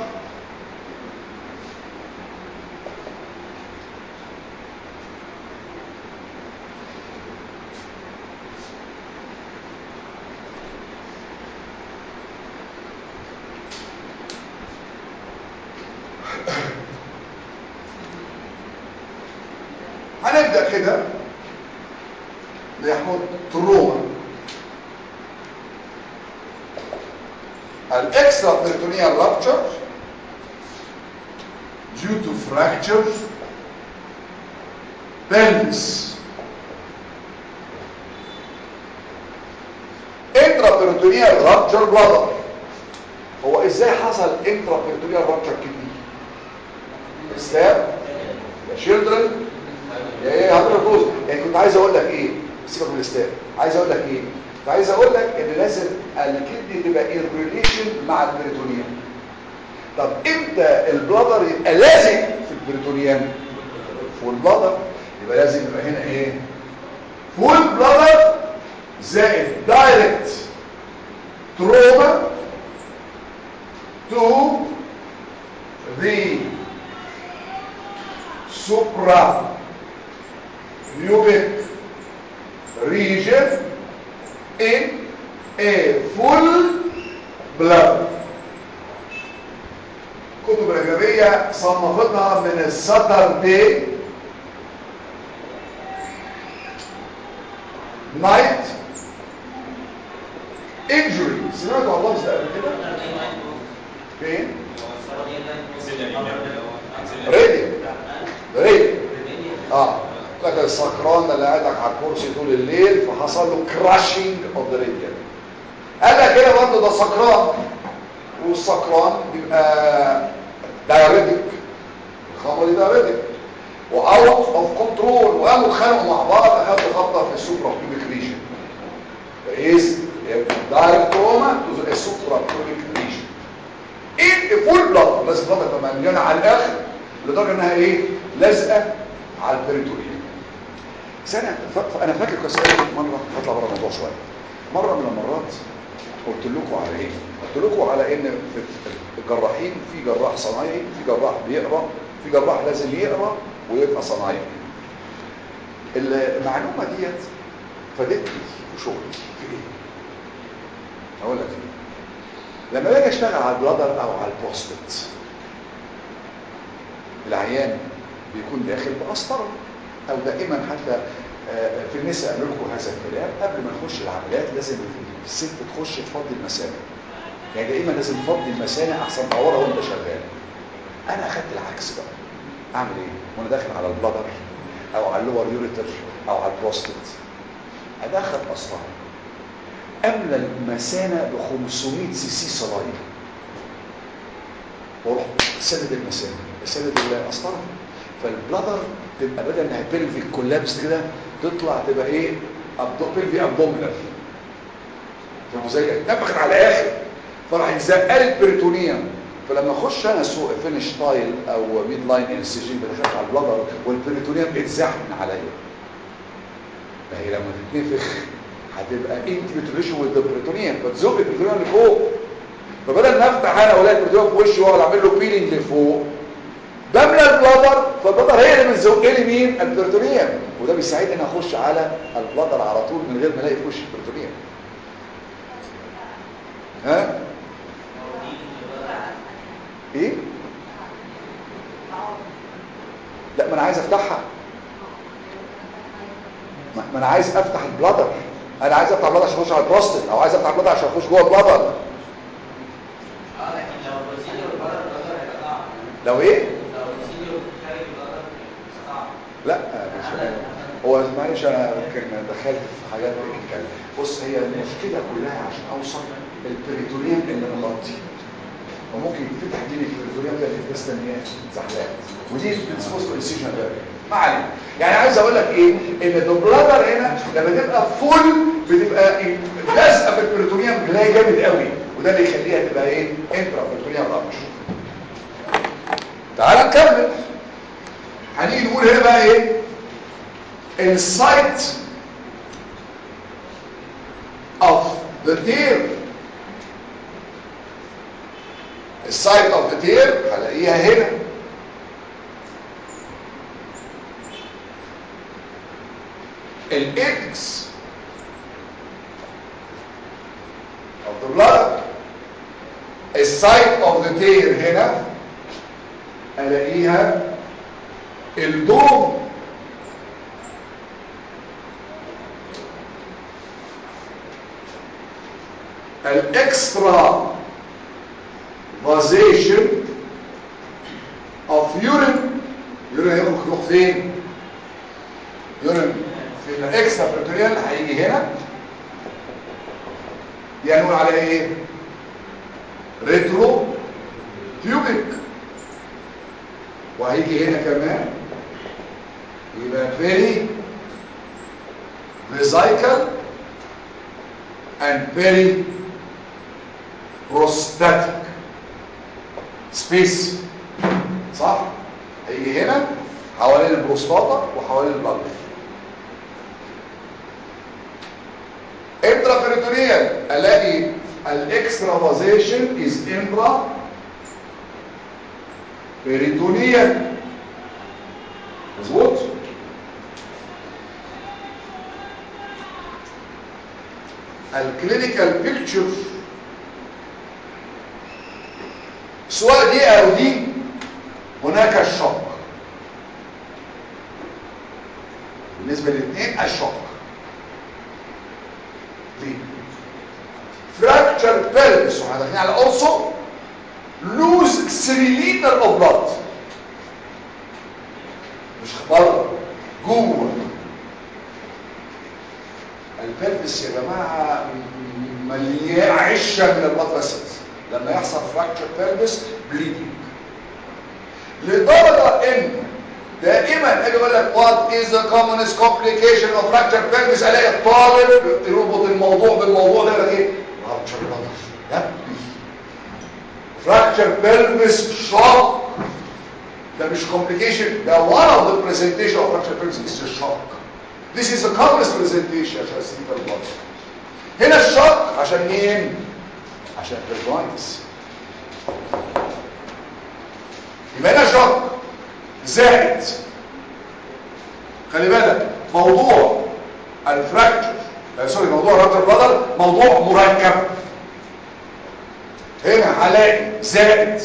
هنبدأ كده بيحمد تروما الاكسترا peritoneal rupture due to fractures pelvis intraperitoneal rupture bladder هو ازاي حصل انترا بيرتونيال رابتشر كدني ستاب يا شيلدرن يا ايه هضرب الجوز يعني كنت عايز اقول لك ايه سيبك من الستاب عايز اقول لك ايه كنت عايز اقول لك ان لازم الكدني تبقى ان ريليشن مع البريتونيوم طب امتى البلادر يبقى لازم في البريتونيوم فول بلادر يبقى لازم يبقى هنا ايه فول بلادر زائد دايركت تروما to the supra pubic region in a full blood كتب الأجنبية صنفتها من الساتردي نايت انجري سمعتوا على اللفظ ده قبل كده؟ فين؟ ريدي ريدي اه لك السكران اللي قاعدك على الكرسي طول الليل فحصل له كراشنج اوف ذا ريديال قال لك كده برضه ده سكران والسكران بيبقى دايريتك الخمر دي دايريتك واوت اوف كنترول وقاموا اتخانقوا مع بعض اخدوا خبطه في السوبرا بيوبيك ريجن is direct trauma to the suprapubic region ايه فول بلاد لازم بلاد تبقى مليانه على الاخر لدرجه انها ايه لازقه على البريتوريوم سنه ف... انا فاكر كويس مره هطلع بره الموضوع شويه مره من المرات قلت لكم على ايه قلت لكم على ان في الجراحين في جراح صنايعي في جراح بيقرا في جراح لازم يقرا ويبقى صنايعي المعلومه ديت فادتني في شغلي في ايه اقول لك ايه لما باجي اشتغل على البلادر او على البروستات العيان بيكون داخل بقسطره او دائما حتى في النساء قالوا لكم هذا الكلام قبل ما نخش العمليات لازم الست تخش تفضي المثانه يعني دائما لازم تفضي المثانه احسن تعورها وانت شغال انا اخدت العكس بقى اعمل ايه وانا داخل على البلادر او على اللور يوريتر او على البروستات ادخل قسطره املى المثانه ب 500 سي سي صلايه واروح سند المثانه سند القسطره فالبلادر تبقى بدل انها بيلفيك كولابس كده تطلع تبقى ايه أبدو بيلفي ابدومينال فهمتوا زي نفخت على الاخر فراح يزقل البريتونيوم فلما اخش انا سوق فينش تايل او ميد لاين انسجين بدخلت على البلادر والبريتونيوم اتزحم عليا ما هي لما تتنفخ هتبقى انت بتريشن وذ البريتونيوم فتزق البريتونيوم لفوق فبدل ما افتح انا والاقي البريتونيوم في وشي واقعد اعمل له بيلينج لفوق بملى البلادر فالبلادر هي اللي بتزق لي مين البريتونيوم وده بيساعدني ان اخش على البلادر على طول من غير ما الاقي في وشي البريتونيوم ها ايه لا ما انا عايز افتحها ما انا عايز افتح البلادر انا عايز افتح البلادر عشان اخش على البروستات او عايز افتح البلادر عشان اخش جوه البلادر لو ايه لا مش هو معلش انا يمكن دخلت في حاجات تكنيكال بص هي المشكله كلها عشان اوصل البريتوريوم اللي مغطي وممكن يتفتح بين البريتوريوم ده اللي مستنياه زحلات ودي بتسبوز انسيجن ما علينا يعني عايز اقول لك ايه ان الدوبلادر هنا لما تبقى فول بتبقى لازقه في البريتوريوم بلاقي جامد قوي وده اللي يخليها تبقى ايه انترا بريتوريوم رابش تعال نكمل هنيجي نقول هنا بقى ايه السايت of the tear السايت of the tear هلاقيها هنا الاكس of the blood السايت of the tear هنا الاقيها الدوم الاكسترا فازيشن of urine urine هيخرج فين urine في الاكسترا بريتوريال هيجي هنا دي هنقول عليها ايه ريترو تيوبيك وهيجي هنا كمان يبقى very vesical and very prostatic space صح هيجي هنا حوالين البروستاتا وحوالين البلغم انترابيريتونيال الاقي الاكسترافازيشن از انترا بيريتونيال مظبوط الكلينيكال بيكتشر سواء دي او دي هناك الشق بالنسبه للاثنين الشق ليه fracture pelvis واحنا داخلين على also lose 3 liter of blood مش بره جوه البلفس يا جماعه مليان عشه من البلاد فيسلز لما يحصل فراكتشر بلفس بليدنج لدرجه ان دائما اجي اقول لك وات از ذا commonest complication of fracture pelvis الاقي الطالب يربط الموضوع بالموضوع ده يقول لك ايه fracture pelvis لا fracture pelvis shock ده مش complication ده one of the presentation of fracture pelvis is a shock this is the commonest presentation عشان cerebral blood هنا الشوك عشان مين عشان peritonitis يبقى هنا شوك زائد خلي بالك موضوع الفراكتشر آه سوري موضوع الرابتر بلادر موضوع مركب هنا هلاقي زائد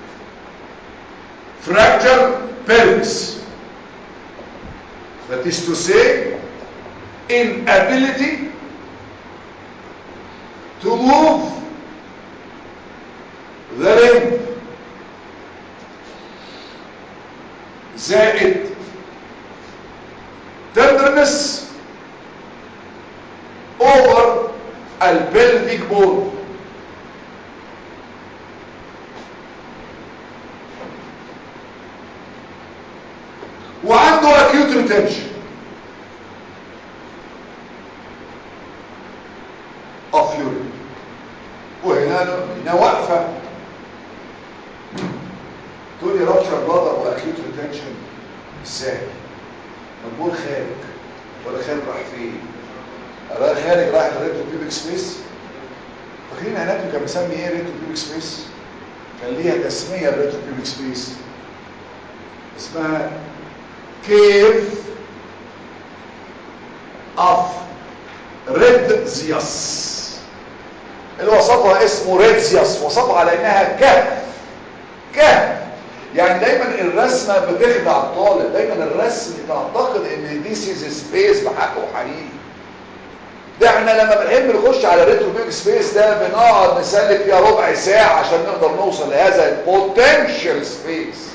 fracture pelvis that is to say inability to move the limb زائد tenderness over البلفيك bone وعنده acute retention of urine وهنا هنا واقفه تقول لي رابشر بلادر واكيوت ريتنشن ازاي مجبور خارج ولا خارج راح فين رايح خارج رايح للريترو بيبك سبيس فاكرين هناك كان بيسمي ايه ريترو بيبك سبيس كان ليها تسميه الريترو بيبك سبيس اسمها كيف اوف ريدزيوس اللي وصفها اسمه ريدزيوس وصفها على انها كهف كهف يعني دايما الرسمه بتخدع الطالب دايما الرسم تعتقد ان ذيس از سبيس بحق وحقيقي ده احنا لما بنحب نخش على ريترو بيج سبيس ده بنقعد نسلك فيها ربع ساعه عشان نقدر نوصل لهذا البوتنشال سبيس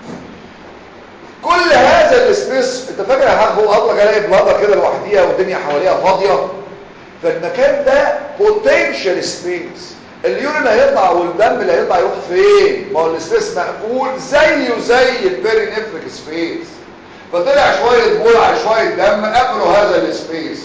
كل هذا السبيس انت فاكر هاخد اطلق الاقي بلادر كده لوحديها والدنيا حواليها فاضيه فالمكان ده بوتنشال سبيس اليورين هيطلع والدم اللي هيطلع يروح فين ما هو السبيس مقفول زيه زي البيرينفريك سبيس فطلع شويه بول على شويه دم قفلوا هذا السبيس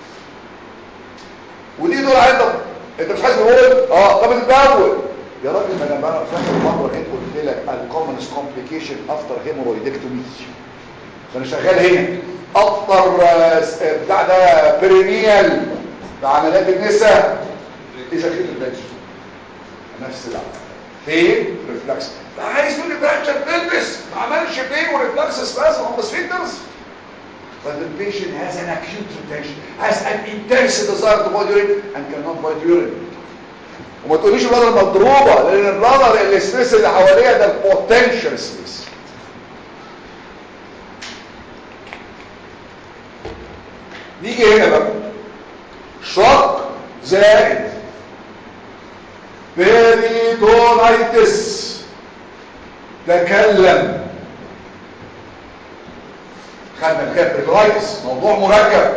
ودي دول عندك انت مش حاسس بقول اه طب تتبول يا راجل ما انا بقى فاكر مره جيت قلت لك الكومنس كومبليكيشن افتر هيمورويدكتومي فانا شغال هنا اكتر بتاع ده برينيال بعمليات النساء اذا كنت البنش نفس العمل فين ريفلكس عايز تقول لي فراكشر بلبس ما عملش بين وريفلكس سبازم هم سفينكترز but the patient has an acute retention has an intense desire to void urine and cannot void urine وما تقوليش البلدر مضروبه لان البلدر السبيس اللي حواليها ده البوتنشال سبيس نيجي هنا بقى شوك زائد بيريتونايتس تكلم خدنا الكابريتونايتس موضوع مركب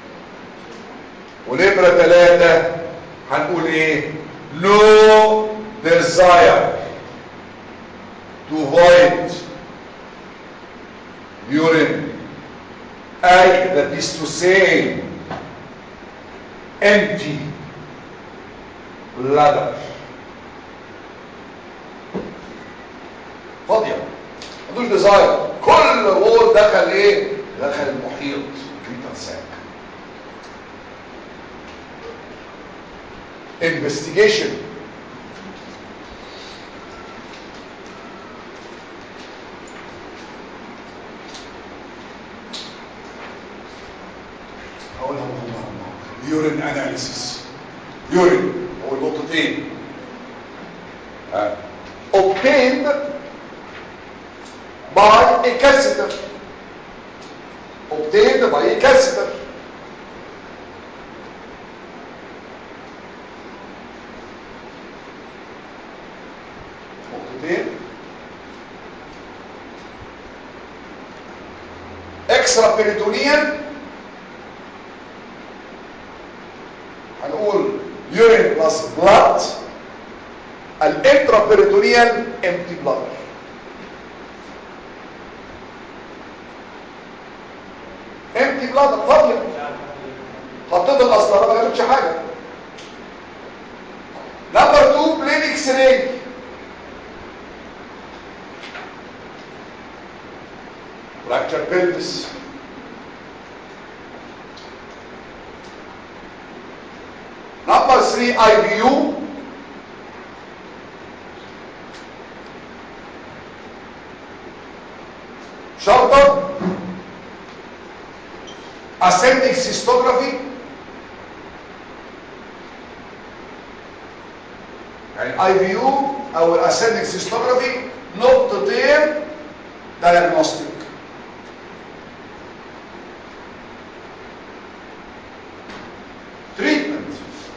ونمرة ثلاثة هنقول ايه نو desire to void urine أي that is to say empty bladder فاضية ملوش ديزاير كل غول دخل ايه دخل المحيط جريتر ساك investigation هقولها والله يورين اناليسيس يورين هو النقطتين آه. obtained by a catheter obtained by a catheter نقطتين اكسترا بيريتونيال هنقول urine plus blood الانترا بيريتونيال empty bladder empty bladder فاضيه حطيت القسطره ما جابتش حاجه نمبر 2 بلين اكس راي fracture pelvis number 3 IBU shoulder ascending cystography يعني اي بي يو او الاسندك سيستوجرافي نقطتين دايجنوستيك تريتمنت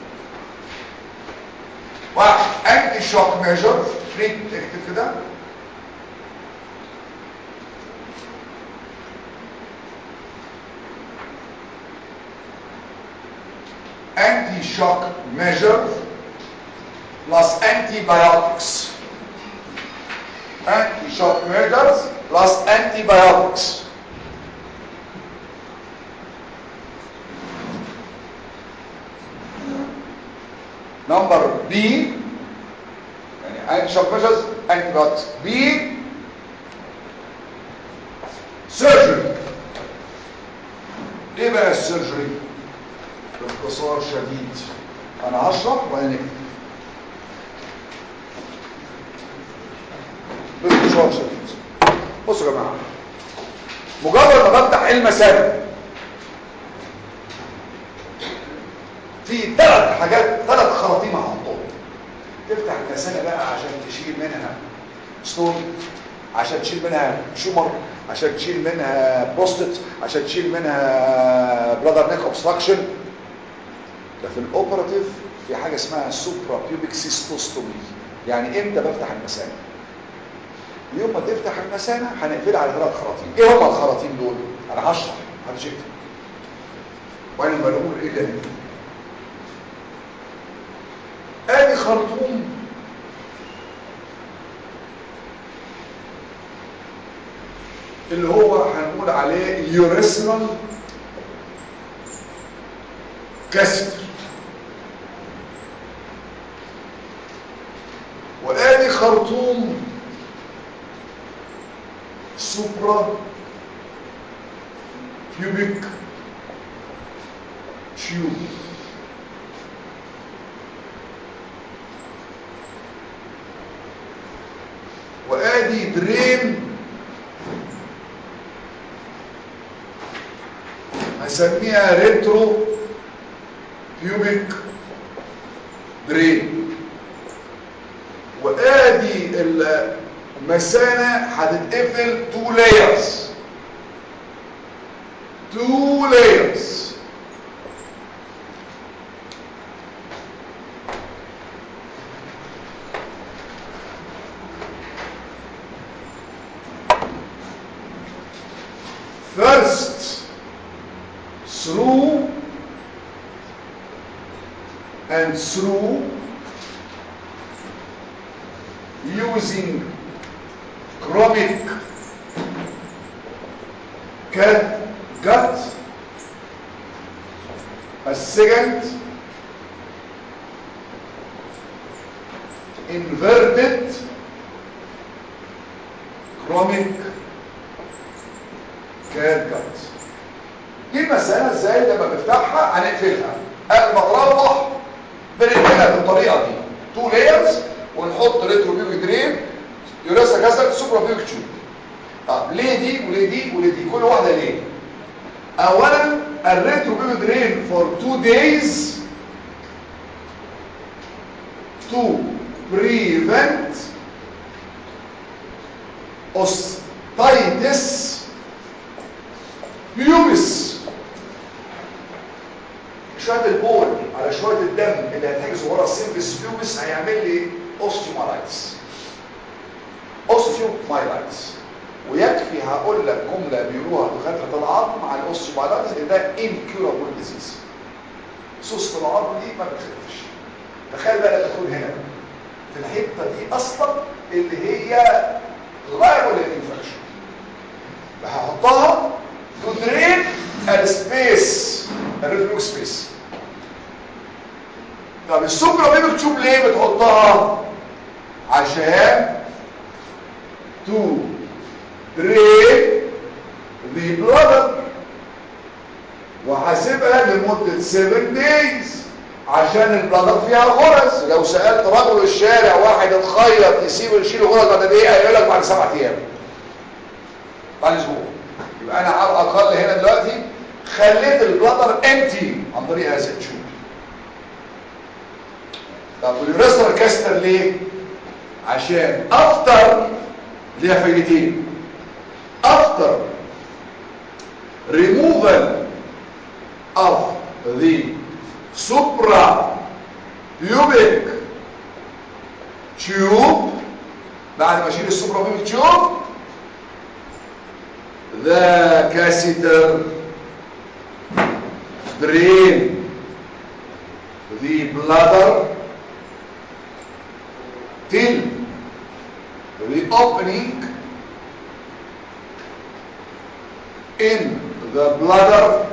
واحد انتي شوك ميجر تريتمنت اكتب كده anti-shock measure plus antibiotics. Anti-shock measures plus antibiotics. Number B, يعني anti-shock measures, antibiotics. B, surgery. ايه بقى السيرجري؟ باختصار شديد انا هشرح وبعدين نكتب باختصار شديد بصوا يا جماعه مجرد ما بفتح المثانه في ثلاث حاجات ثلاث خراطيم هحطهم تفتح المثانه بقى عشان تشيل منها ستون عشان تشيل منها شومر عشان تشيل منها بروستات عشان تشيل منها بلادر نيك اوبستراكشن ده في الاوبراتيف في حاجه اسمها سوبرا بيوبيك سيستوستومي يعني امتى بفتح المثانه يوم ما تفتح المثانه هنقفلها على ثلاث خراطيم ايه هما الخراطيم دول انا هشرح محدش يكتب وانا بقول ايه ده ادي خرطوم اللي هو هنقول عليه يوريسنال كسر وادي خرطوم سوبرا كيوبيك تيوب وادي درين هسميها ريترو بيوبيك درين وادي المثانه هتتقفل تو لايرز تو لايرز first through and through using chromic cat gut السجند inverted chromic cat gut دي مسألة ازاي لما بفتحها هنقفلها قبل ما تروح بنقفلها بالطريقة دي تو لايرز ونحط ريترو بيوك درين يوراسا كاسر سوبرا بيوك تشوب طب ليه دي وليه دي وليه دي كل واحدة ليه اولا الريترو بيوك درين for two days to prevent ostitis pubis شويه البول على شويه الدم اللي هتحجز ورا السيمبس بيوبس هيعمل لي اوستيومالايتس اوستيومالايتس ويكفي هقول لك جمله بيقولوها دكاتره العظم عن الاوستيومالايتس ان ده انكيورابل ديزيز سوسه العظم دي ما بتخفش تخيل بقى لما تكون هنا في الحته دي اصلا اللي هي لايبل للانفكشن فهحطها to drain السبيس الريفلوك سبيس طب السوبرا بيبك تشوب ليه بتحطها عشان to drain the blood وحاسبها لمدة 7 days عشان البلادر فيها غرز لو سألت رجل الشارع واحد اتخيط يسيبه يشيل غرز بعد ايه هيقول لك بعد سبعة ايام بعد اسبوع يبقى انا على الاقل هنا دلوقتي خليت البلادر امتي عن طريق هذا التشوب طب واليوريستر كاستر ليه عشان افتر ليها فايدتين افتر removal of the supra pubic tube بعد ما اشيل السوبرا pubic tube the catheter drain the bladder till the opening in the bladder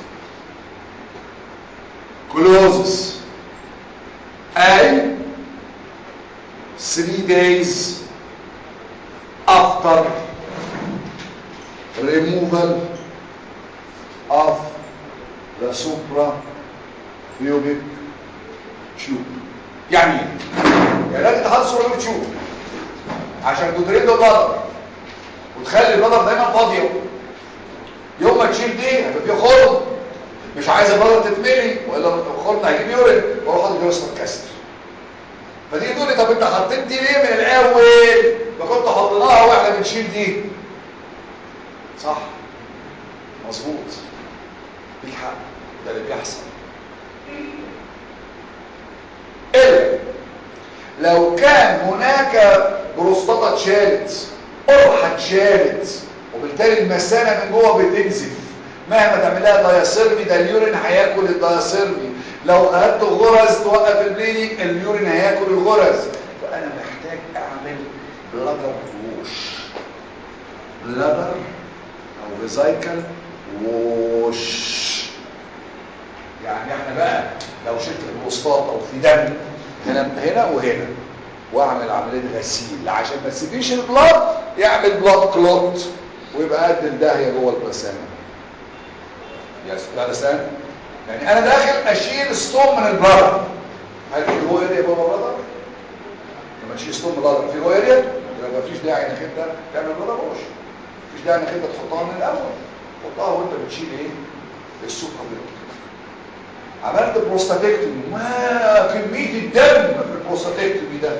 closes and three days after removal of the supra pubic tube يعني يعني لازم تحط supra pubic tube عشان تدرين ده بلادر وتخلي البلادر دايما فاضيه يوم ما تشيل دي هيبقى فيه خرم مش عايز البلادر تتملي ولا الخرم هيجيب يورين واروح احط جلوس كاستر فتيجي تقول لي طب انت حطيت دي ليه من الاول ما كنت حطيناها واحنا بنشيل دي صح مظبوط ليك حق ده اللي بيحصل الا لو كان هناك بروستاتا اتشالت قرحه اتشالت وبالتالي المثانه من جوه بتنزف مهما تعمل لها داياسيرمي ده اليورين هياكل الداياسيرمي لو خدت غرز توقف البليدنج اليورين هياكل الغرز فانا محتاج اعمل بلادر ووش بلادر او فيزايكل ووش يعني احنا بقى لو شلت البروستات او في دم هنا هنا وهنا واعمل عمليه غسيل عشان ما تسيبيش البلاد يعمل بلاد كلوت ويبقى قد الداهيه جوه البسامه يس لا لسان يعني انا داخل اشيل ستون من البلاد هل في هو اريا جوه البلاد لما تشيل ستون من البلاد في هو اريا يبقى مفيش داعي انك انت تعمل بلاد وش مفيش داعي انك انت تحطها من الاول حطها وانت بتشيل ايه السوبر بيوت عملت بروستاتكتومي ما كميه الدم في البروستاتكتومي ده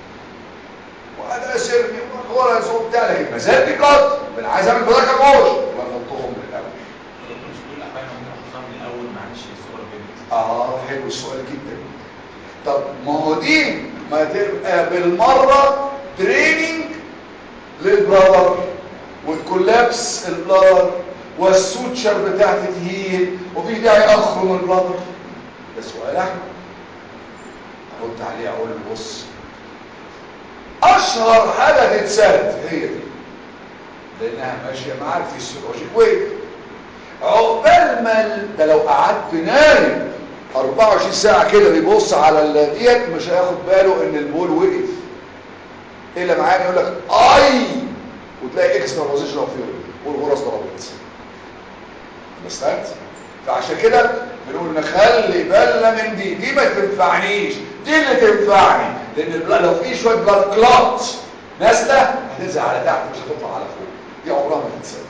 وهذا سيرني وغرز وبتاع لكن ما زال بيقط من عايز اعمل بلاك موش ونحطهم من الاول مش كل الاحوال ممكن احطها من الاول معلش الصوره بيبي اه حلو السؤال جدا طب ما هو دي ما تبقى بالمره تريننج للبلادر والكولابس البلادر والسوتشر بتاعتي تهيل وفي داعي اخرم البلادر ده سؤال احمد ارد عليه اقول له بص اشهر حاجه تتسد هي دي لانها ماشيه مع الفسيولوجيك ويف عقبال ما ال- ده لو قعدت نايم 24 ساعه كده بيبص على ال- ديت مش هياخد باله ان البول وقف الا معانا يقول لك اي وتلاقي اكسترا بوزيشن اوف يورين والغرز ضربت مستنت فعشان كده بنقول نخلي بالنا من دي دي ما تنفعنيش دي اللي تنفعني لان البلا- لو في شويه بلاد كلوت نازله هتنزل على تحت مش هتطلع على فوق دي عمرها ما تتسد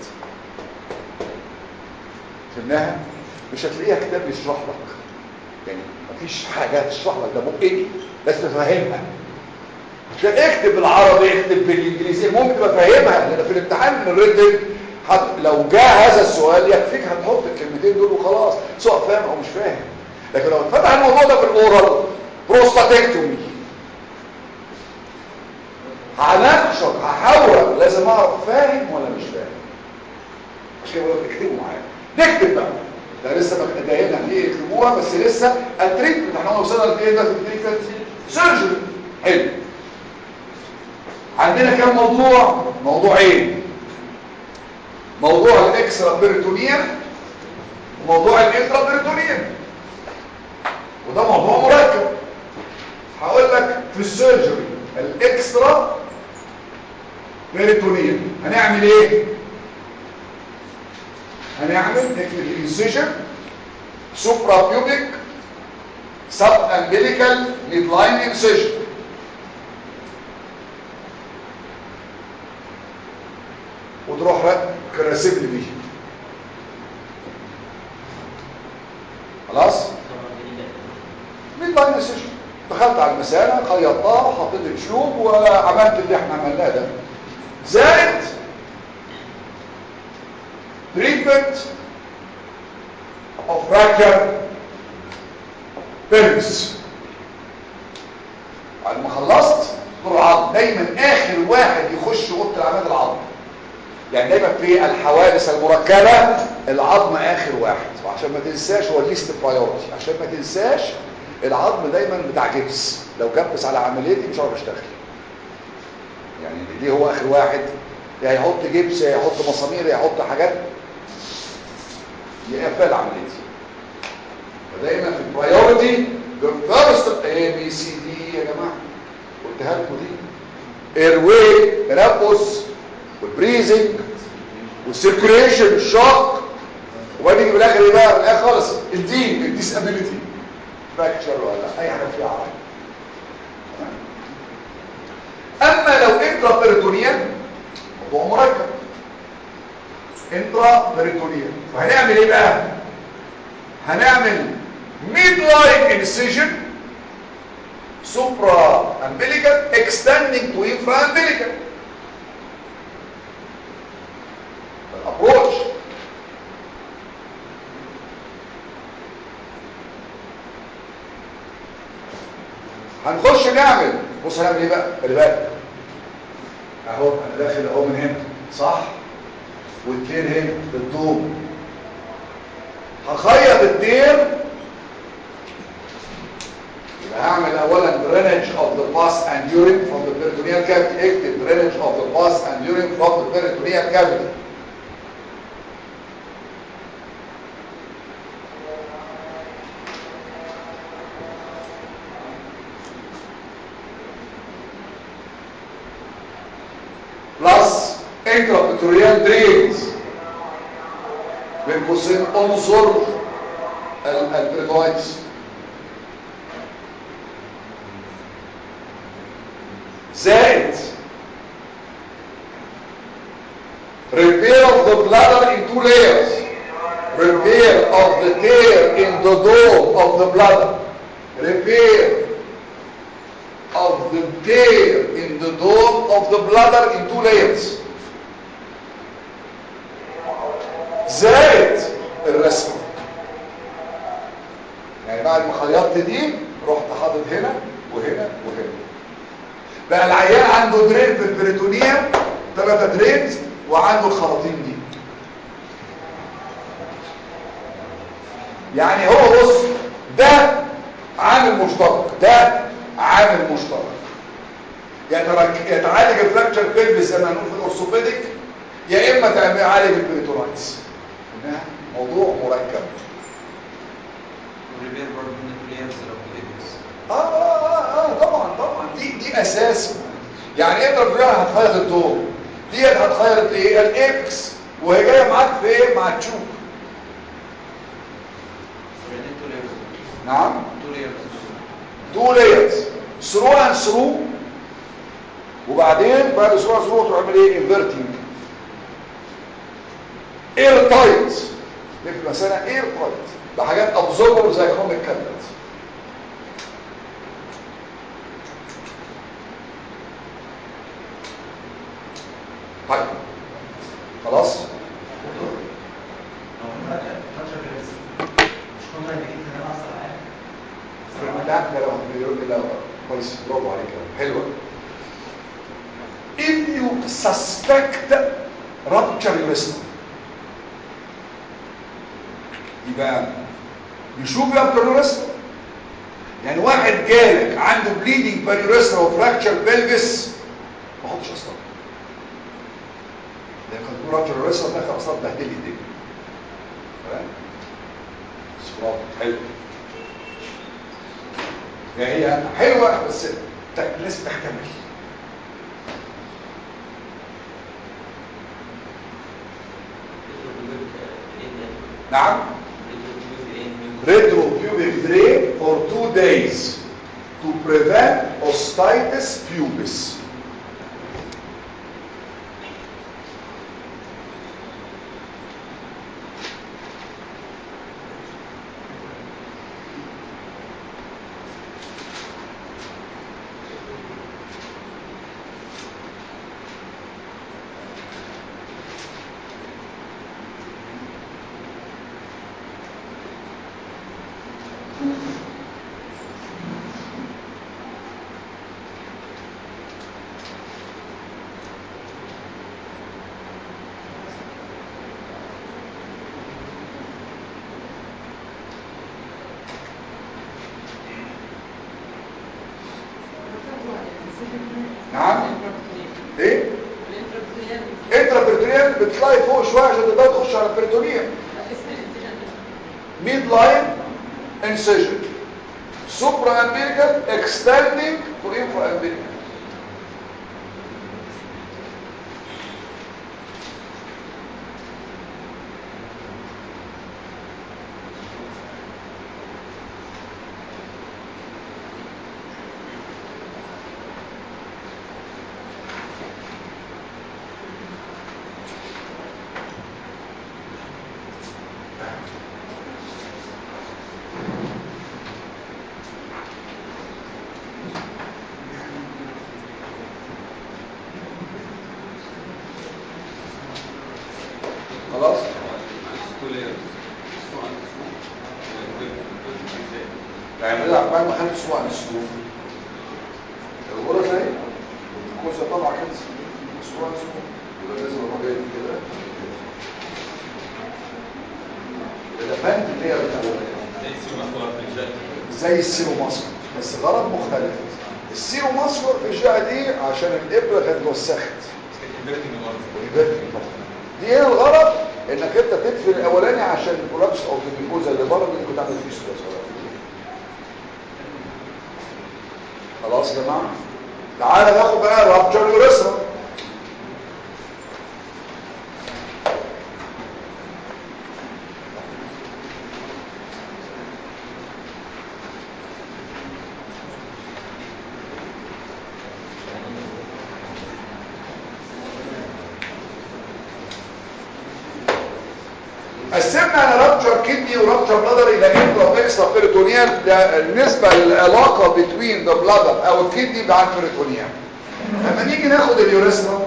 فهمناها مش هتلاقيها كتاب يشرح لك يعني مفيش حاجه تشرح لك ده بقي بس تفهمها عشان اكتب بالعربي اكتب بالانجليزي ممكن تبقى فاهمها لان في الامتحان من الريتن حت لو جاء هذا السؤال يكفيك هتحط الكلمتين دول وخلاص سواء فاهم او مش فاهم لكن لو اتفتح الموضوع ده في الاورال بروستاتكتومي هناقشك هحاول لازم اعرف فاهم ولا مش فاهم مش كده بقول لك اكتبوا معايا نكتب بقى ده لسه ما اتداينا ليه يكتبوها بس لسه التريتمنت احنا وصلنا لايه ده في التريتمنت سيرجري حلو عندنا كم موضوع موضوعين موضوع الاكسترا بيريتونيا وموضوع الانترا بيريتونيا وده موضوع مركب هقول لك في السيرجري الاكسترا بيريتونيا هنعمل ايه هنعمل نكتب الانسيجن سوبرا بيوبيك سب امبليكال ميد لاين انسيجن وتروح راسب لي بيه خلاص ميد لاين انسيجن دخلت على المثانه خيطتها حطيت التيوب وعملت اللي احنا عملناه ده زائد treatment of fracture pelvis بعد ما خلصت دور العظم دايما اخر واحد يخش اوضه العماد العظم يعني دايما في الحوادث المركبه العظم اخر واحد وعشان ما تنساش هو الليست برايورتي عشان ما تنساش العظم دايما بتاع جبس لو جبس على عمليتي مش هعرف اشتغل يعني ليه هو اخر واحد يا هيحط جبس يا هيحط مسامير يا هيحط حاجات يقفل عمليتي فدايما في البرايورتي the first A B C D يا جماعه قلتها لكم دي ايرواي تنفس والبريزنج والسيركوليشن الشوك وبعدين يجي بالاخر ايه بقى في الاخر خالص الدين الديسابيليتي فراكشر ولا اي حاجه فيها عرض اما لو انترا بيريتونيال موضوع مركب انترا بيريتونيال فهنعمل ايه بقى هنعمل ميد لاين انسيجن سوبرا امبليكال اكستندنج تو انفرا امبليكال الابروتش هنخش نعمل بص هنعمل ايه بقى خلي بالك اهو انا داخل اهو من هنا صح والتير هنا بالدوم هخيط التير يبقى هعمل اولا drainage of the pus and urine from the peritoneal cavity اكتب drainage of the pus and urine from the peritoneal cavity plus intrapictorial drains بين قوسين انظر البريتويتس زائد repair of the bladder in two layers repair of the tear in the dome of the bladder repair of the tear in the dome of the bladder in two layers زائد الرسم يعني بعد ما خيطت دي رحت حاطط هنا وهنا وهنا بقى العيان عنده درين في البريتونيا ثلاثة درينز وعنده الخراطيم دي يعني هو بص ده عامل مشترك ده عامل مشترك يترك- يتعالج الفراكشر بيلفيس زي ما هنقول في الاورثوبيديك يا اما تعالج البريتونايتس إنها موضوع مركب وريبير برضه من الكليات لو في ايدكس آه, آه, آه, اه طبعا طبعا دي دي اساس يعني ايه الرجوع هتخيط الدور ديت هتخيط ايه الايبكس وهي جايه معاك في ايه مع التشوك يعني تو لايرز نعم تو لايرز تو لايرز ثرو اند ثرو وبعدين بعد ثرو اند ثرو تروح عامل ايه انفيرتنج اير تايت نبقى مثلا اير تايت بحاجات ابزوربر زي كروميك كابلت طيب خلاص لا ده لو بيقول لي لا كويس برافو عليك حلوه if you suspect rupture urethra يبقى يشوف rupture urethra يعني واحد جالك عنده bleeding per urethra وفراكشر pelvis ما حطش اصلا لان كان يكون rupture urethra داخل اصلا بهدل الدنيا تمام بس برافو حلو يعني هي حلوة بس تك- لازم تكتمل نعم retropubic drain for two days to prevent ostitis pubis نعم ايه انترا بتطلعي فوق شويه عشان تقدري تخش على البريتونيوم ميد لاين انسيجن سوبرا امبيريكال اكستندنج تو انفرا امبيريكال خلاص يعني بدأ عقبال ما خدت سوق عن السلوك الغرز اهي الكوسه طبعا كانت سوق عن السلوك يبقى لازم اروح جاي كده ده بند اللي هي الاولانيه زي السيرو مصر بس غرض مختلف السيرو مصر في الجهه دي عشان الابره كانت وسخت ويبرد دي هنا الغرض انك انت تدفن الاولاني عشان الكولابس او الجلوكوزا اللي بره اللي كنت عامل فيه ستريس خلاص يا جماعه تعالى ناخد بقى رابتشر يوريثرا قسمنا على رابتشر كدني ورابتشر بلادر الى انترا واكسترا بيريتونيال ده النسبه للعلاقه بين ذا بلادر او الكدني مع البيريتونيال لما نيجي ناخد اليوريثرا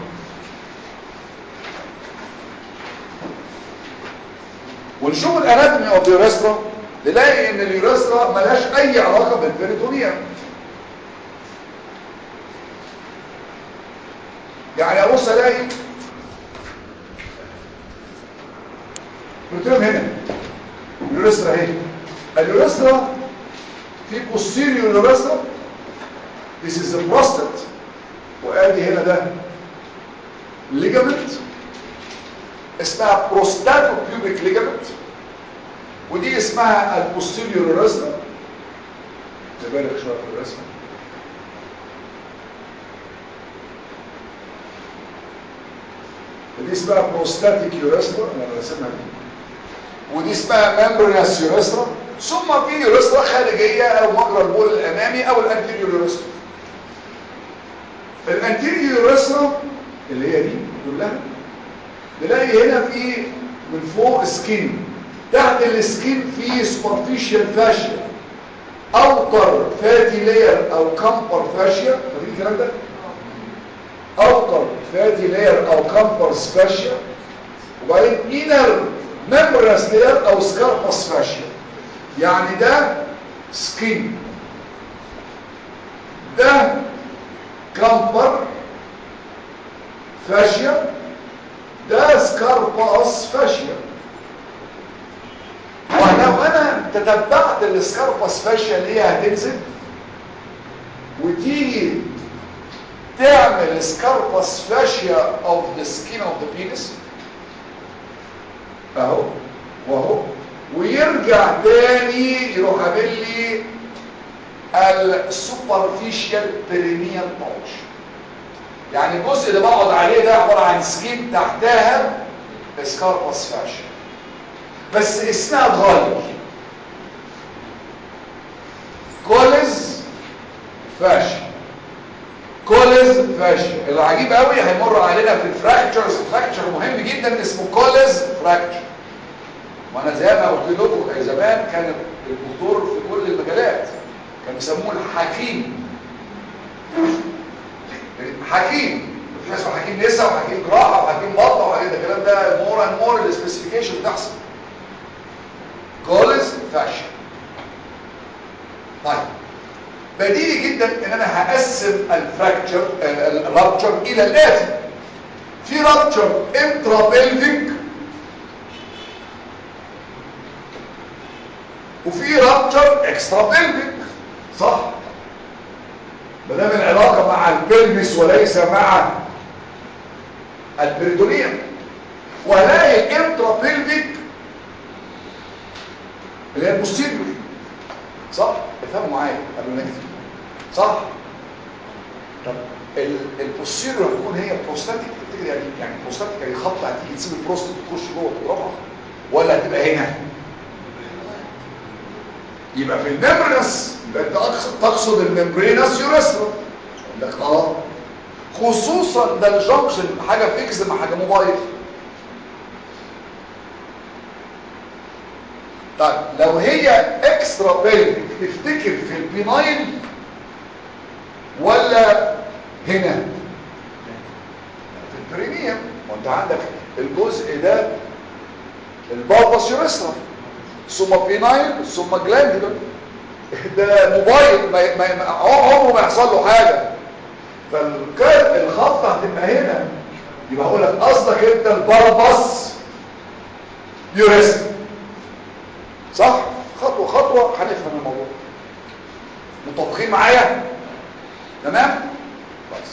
ونشوف الاناتومي اوف اليوريثرا نلاقي ان اليوريثرا ملهاش اي علاقه بالبيريتونيال يعني ابص الاقي البروتين هنا اليوريثرا اهي اليوريثرا في posterior urethra this is the prostate وادي هنا ده ليجامنت اسمها بروستاتو بيوبيك ليجامنت ودي اسمها البوستيريور ريزنا تبالغ شويه في الرسمه ودي اسمها بروستاتيك يوريسترا انا راسمها دي ودي اسمها ممبرينس يوريسترا ثم في يوريسترا خارجيه او مجرى البول الامامي او الانتيريور يوريسترا الانتيريور يوريسترا اللي هي دي كلها نلاقي هنا في من فوق سكين تحت السكين في سوبرفيشال فاشيا اوتر فاتي لاير او كامبر فاشيا فاكرين الكلام ده اوتر فاتي لاير او كامبر فاشيا وبعدين انر ممبرس لاير او سكاربس فاشيا يعني ده سكين ده كامبر فاشيا ده سكارباس فاشيا ولو انا تتبعت السكارباس فاشيا اللي هي هتنزل وتيجي تعمل سكارباس فاشيا of the skin of the penis اهو واهو ويرجع تاني يروح عامل لي السوبرفيشال بيرينيال باوش يعني الجزء اللي بقعد عليه ده عباره عن سكين تحتها سكارباس فاشيا بس اسمها اتغير كولز فاشيا كولز فاشيا العجيب قوي هيمر علينا في الفراكتشرز فراكتشر مهم جدا اسمه كولز فراكتشر وانا زي ما قلت لكم زمان كان الدكتور في كل المجالات كان بيسموه الحكيم حكيم في اسمه حكيم نسا وحكيم جراحه وحكيم بطنه وحكيم ده الكلام ده مور اند مور السبيسيفيكيشن بتحصل كولز فاشن طيب بديهي جدا ان انا هقسم الفراكتشر الرابتشر الى الاتي في رابتشر انترابلفيك وفي رابتشر اكسترا بلفيك صح ما دام العلاقه مع البلفس وليس مع البريتونيوم وهلاقي الانترا بلفيك اللي هي البوستيريور صح افهموا معايا قبل ما نكتب صح طب البوستيريور هتكون هي بروستاتيك تفتكر يعني يعني بروستاتيك يعني خط هتيجي تسيب البروستات تخش جوه تضربها ولا هتبقى هنا يبقى في الممبرينس يبقى انت اقصد تقصد الممبرينس يوريسترا لك اه خصوصا ده الجنكشن حاجه فيكس مع حاجه موبايل طيب لو هي اكسترا بيلفيك تفتكر في البينايل ولا هنا في البريميوم وانت عندك الجزء ده الباباس يوريسترا ثم بينايل ثم جلاندولار ده موبايل ما ما ما- عمره ما يحصل له حاجه فالكار الخط هتبقى هنا يبقى هقول لك قصدك انت البربص يوريست صح خطوه خطوه هنفهم الموضوع متفقين معايا تمام بس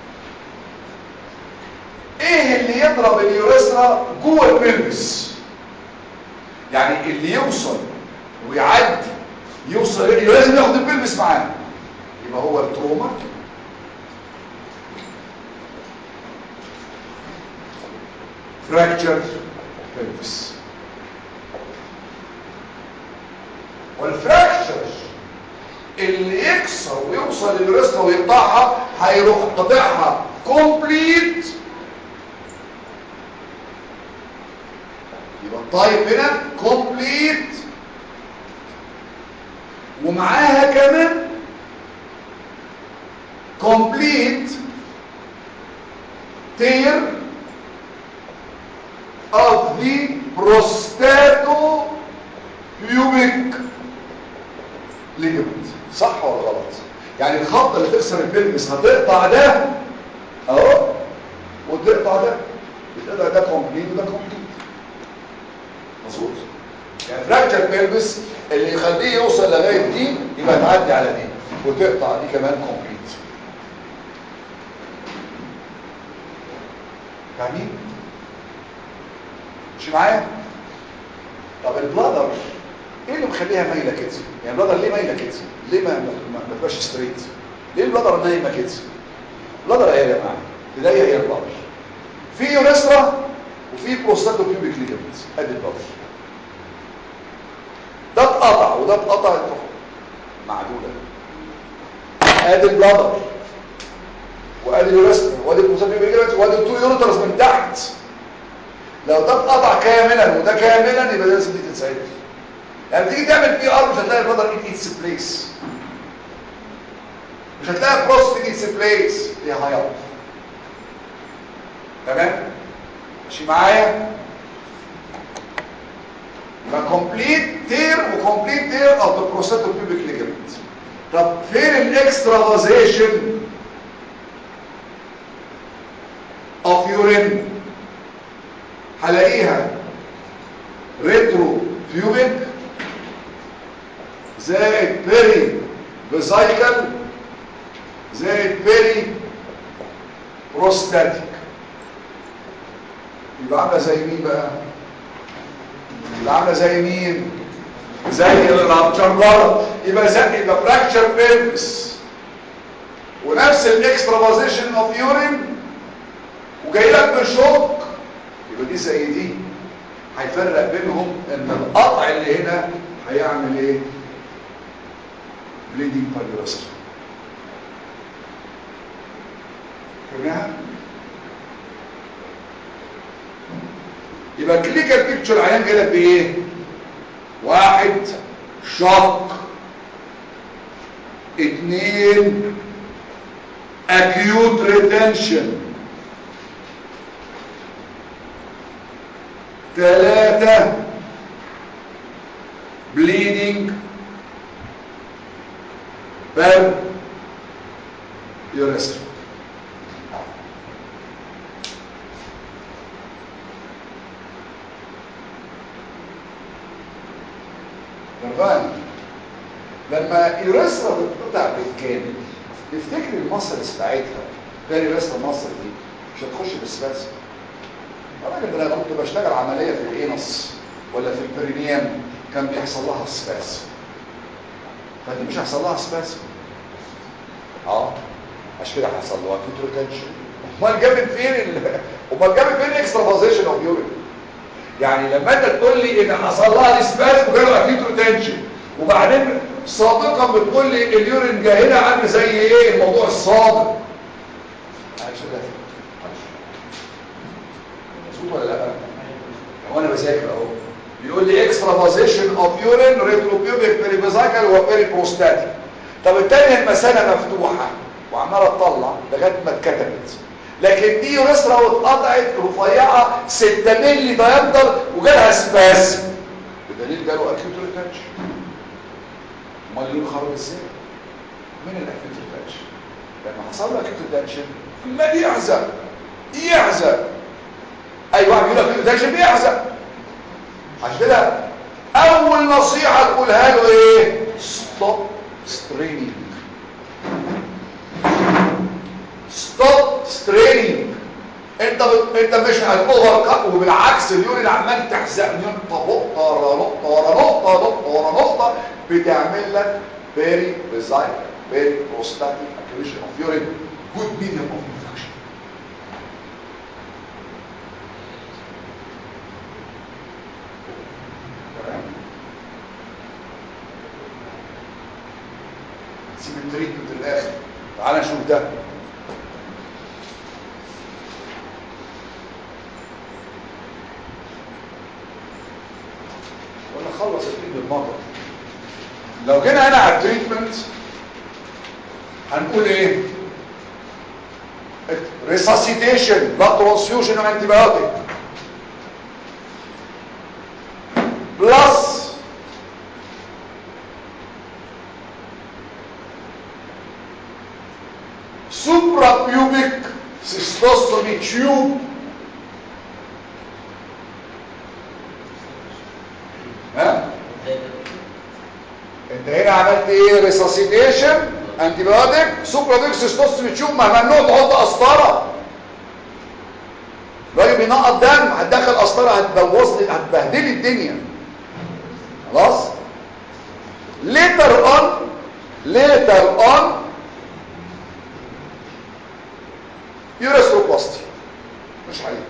ايه اللي يضرب اليوريثرا جوه البلفس يعني اللي يوصل ويعدي يوصل لازم ياخد البلفس معاه يبقى هو التروما فراكتشر بلفس والفراكتشر اللي يكسر ويوصل للرسمه ويقطعها هيروح قطعها كومبليت يبقى الطيب هنا كومبليت ومعاها كمان كومبليت tear of the prostato pubic ligament صح ولا غلط يعني الخط اللي تكسر البلمس هتقطع ده اهو وتقطع ده بتقطع ده كومبليت وده كومبليت مظبوط يعني فراكتشر بيلبس اللي يخليه يوصل لغايه دي يبقى تعدي على دي وتقطع دي كمان كومبليت فاهمين مش معايا طب البلادر ايه اللي مخليها مايله كده يعني البلادر ليه مايله كده ليه ما ما ما تبقاش ستريت ليه البلادر نايمه كده البلادر ايه يا جماعه بدايه هي البلادر في يوريسترا وفي بروستاتو بيوبيك ليجمنت ادي البلادر ده اتقطع وده اتقطع معدوله ادي البلادر وادي اليوريسترا وادي البروستاتو بيوبيك ليجمنت وادي التو يوريترز من تحت لو ده اتقطع كاملا وده كاملا يبقى ده لازم دي تتساعد لما تيجي تعمل بي ار مش هتلاقي البلادر ان اتس بليس مش هتلاقي بروست ان اتس بليس هي هيقف تمام ماشي معايا يبقى كومبليت تير وكومبليت تير اوف ذا بروستاتو بيوبيك ليجمنت طب فين الاكسترافازيشن اوف يورين هلاقيها ريترو بيوبيك زائد بيري فيسايكل زائد بيري بروستاتيك يبقى عامله زي مين بقى يبقى عامله زي مين زي الرابتشر بلد يبقى زي يبقى فراكشر بيلفس ونفس الاكسترا بوزيشن اوف يورين وجاي لك بشوك يبقى دي زي دي هيفرق بينهم ان القطع اللي هنا هيعمل ايه بليدنج باليوسر فهمناها يبقى الكلينيكال بيكتشر العيان جاي لك بايه واحد شق اتنين acute retention ثلاثة bleeding per urethra نرفان لما اليوريثرا بتقطع بالكامل تفتكر المصل بتاعتها غير اليوريثرا المصل دي مش هتخش بالسباسم الراجل ده لما كنت بشتغل عمليه في الانس ولا في البرينيوم كان بيحصل لها سباسم فدي مش هيحصل لها سباسم اه عشان كده هيحصل لها كيوت ريتنشن امال جابت فين ال... امال جابت فين اكسترا بوزيشن اوف يورين يعني لما انت تقول لي ان حصل لها سباسم وجاله اكيوت ريتنشن وبعدين سابقا بتقول لي اليورين جه هنا عامل زي ايه الموضوع الصادق عشان كده مظبوط ولا لا هو انا بذاكر اهو بيقول لي اكسترا بوزيشن اوف يورين ريتروبيوبيك بيريفيزايكال وبيري بروستاتيك طب الثانيه المثانه مفتوحه وعماله تطلع لغايه ما اتكتبت لكن دي يوريثرا واتقطعت رفيعه 6 مللي دايمتر وجالها سباسم بدليل جاله اكيوت ريتنشن امال اليورين خرج ازاي من الاكيوت ريتنشن لما حصل له اكيوت ريتنشن ما يعزق يعزق اي واحد يقول لك ريتنشن بيعزق عشان كده اول نصيحه تقولها له ايه ستوب ستريننج ستوب ستريننج انت ب... انت مش هتوفر كات وبالعكس اليورين عمال تحزق نقطه نقطه ورا نقطه ورا نقطه نقطه ورا نقطه بتعمل لك بيري ريزايت بيري بروستاتيك اكيوشن اوف يورين جود ميديوم اوف انفكشن تمام سيب التريتمنت للاخر تعال نشوف ده ولا خلص التريتمنت بالمره لو جينا هنا على التريتمنت هنقول ايه ريساسيتيشن بلاد ترانسفيوجن وانتي بايوتيك بلس suprapubic cystostomy tube ها انت هنا عملت ايه ريساسيتيشن انتي بايوتيك سوبرابيك سيستوستومي تيوب مهما تحط قسطره بينقط دم هتدخل قسطره هتبوظ لي هتبهدلي الدنيا خلاص later on later on يوريثروبلاستي مش عليك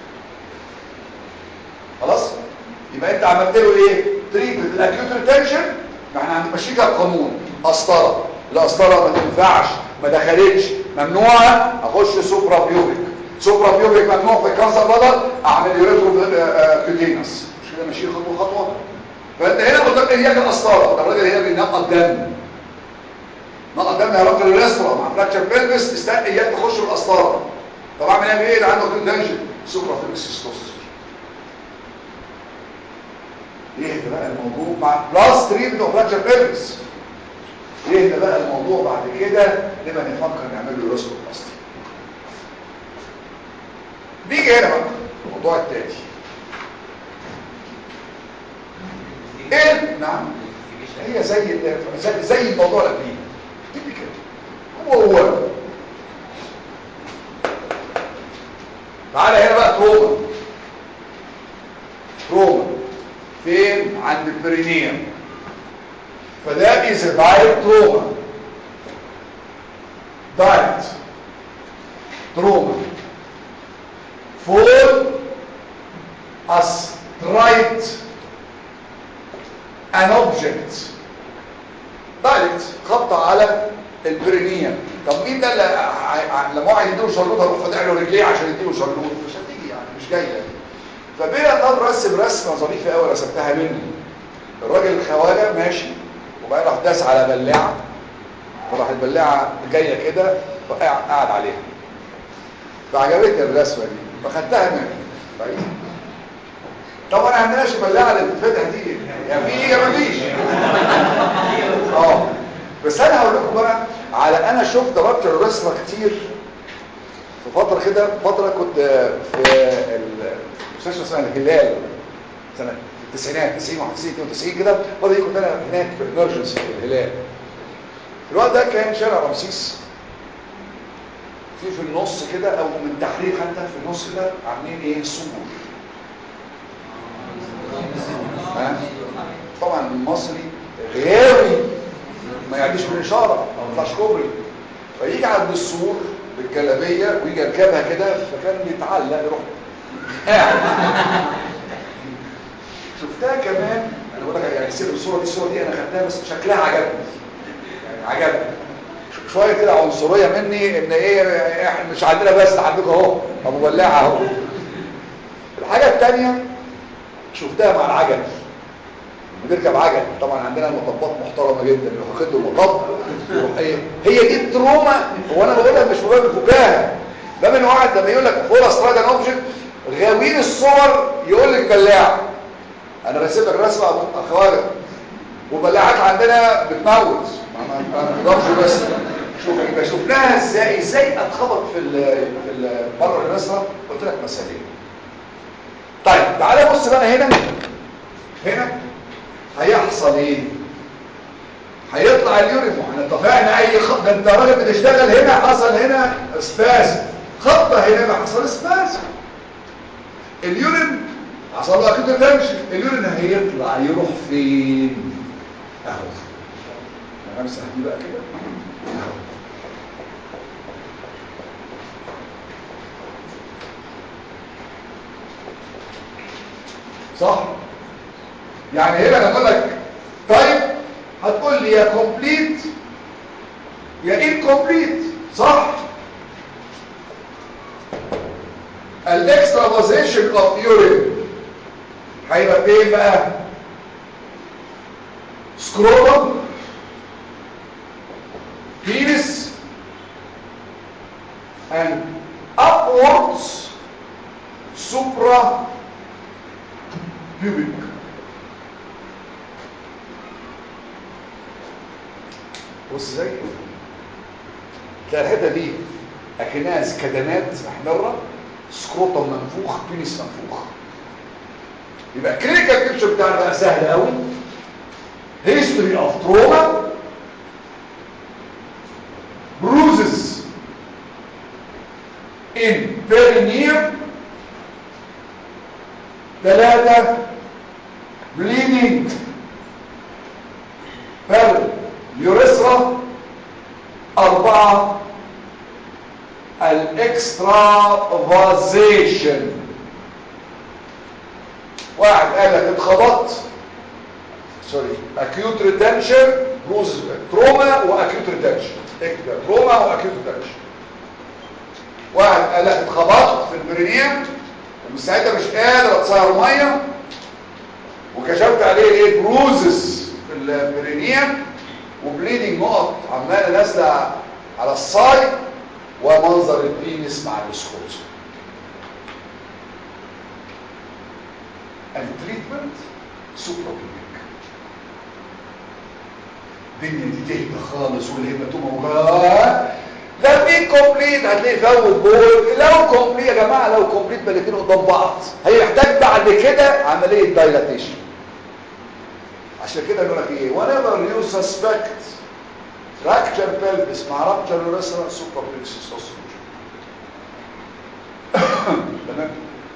خلاص يبقى انت عملت له ايه تريت الاكيوت ريتنشن ما احنا هنمشي كده القانون قسطره القسطره ما تنفعش ما دخلتش ممنوعه اخش سوبرا بيوبيك سوبرا بيوبيك ممنوع في الكانسر بدل اعمل يوريثرو كوتينس مش كده ماشي خطوه خطوه فانت هنا قدامك اياك القسطره ده الراجل هنا بينقط دم نقط دم يا راجل الريسترا مع فراكشر بيلفس استنى اياك تخش بالقسطره طب اعمل ايه اللي عنده كوندنجن سوبرا فيبسيستوس يهدى بقى الموضوع مع بلاس تريد اوبراكشن بيلفس يهدى بقى الموضوع بعد كده نبقى نفكر نعمل له ريسكو بلاستي نيجي هنا بقى الموضوع التاني ايه نعم هي زي زي, زي الموضوع اللي قبليه تبقى كده هو هو تعالى هنا بقى تروما تروما فين عند البرينيوم فده is a direct trauma direct trauma fall as right an object direct خبطة على البرينيوم طب مين ده اللي لما واحد يديله شلوط هروح فاتح له رجليه عشان يديله شلوط مش هتيجي يعني مش جايه فبينا طب رسم رسمه ظريفه قوي رسمتها مني الراجل الخواجه ماشي وبعدين راح داس على بلاعه وراح البلاعه جايه كده قاعد عليها فعجبتني الرسمه دي فخدتها مني طيب طبعا ما عندناش بلاعه اللي بتتفتح دي يا في يا مفيش اه بس انا هقول لكم بقى على انا شفت رابطه الرسمه كتير في فتره كده فتره كنت في المستشفى اسمها الهلال سنه التسعينات 90 91 92 كده الفتره دي كنت انا هناك في الامرجنسي في الهلال الوقت ده كان شارع رمسيس في في النص كده او من تحرير حتى في النص كده عاملين ايه سور ها طبعا المصري غاوي ما يعديش بالاشاره ما يطلعش كوبري فيجي عند السور بالجلابيه ويجي يركبها كده فكان بيتعلق يروح قاعد شفتها كمان انا بقول لك يعني سيب الصوره دي الصوره دي انا خدتها بس شكلها عجبني يعني عجبني شويه كده عنصريه مني ان ايه احنا مش عندنا بس عندكم اهو ابو بلاعه اهو الحاجه الثانيه شفتها مع العجل بنركب عجل طبعا عندنا مطبات محترمه جدا يروح واخد له مطب يروح ايه هي دي التروما هو انا بقولها مش في باب الفكاهه ده من واحد لما يقول لك فور استراد ان اوبجكت غاويين الصور يقول لك بلاع انا راسم لك رسمه اخوارج وبلاعات عندنا بتموت ما نقدرش بس شوف يبقى شفناها ازاي ازاي اتخبط في ال في ال بره الرسمه قلت لك مسالين طيب تعالى بص بقى هنا هنا هيحصل ايه هيطلع اليورين احنا اتفقنا اي خط ده انت راجل بتشتغل هنا حصل هنا اسباس خطه هنا حصل اسباس اليورين حصل له اكيد تمشي اليورين هيطلع يروح فين اهو انا همسح دي بقى كده اهو صح يعني هنا انا اقول لك طيب هتقول لي يا كومبليت يا انكومبليت صح الاكسترافازيشن اوف يورين هيبقى فين بقى سكروتم penis and upwards supra pubic بص ازاي تلاقي الحته دي اكنها كدمات محمره سكروتم منفوخ بينس منفوخ يبقى الكلينيكال بيكتشر بتاعنا بقى سهل قوي history of trauma bruises in perineum ثلاثة bleeding per urethra أربعة الاكسترافازيشن واحد قال لك اتخبطت سوري acute retention بروز تروما واكيوت ريتنشن اكتب تروما واكيوت ريتنشن واحد قال لك اتخبطت في البرينيوم ومن ساعتها مش قادر اتصير ميه وكشفت عليه ايه بروزس في البرينيوم وبليدنج نقط عماله نازله على الصاي ومنظر البينس مع السكوت التريتمنت سوبرابيك الدنيا دي تهدى خالص والهيماتوما وجاه لا في كومبليت هتلاقي فوت بول لو كومبليت يا جماعه لو كومبليت بلاتين قدام بعض هيحتاج بعد كده عمليه دايلاتيشن عشان كده بيقول لك ايه whenever you suspect fracture pelvis مع rupture urethra supraplexus تمام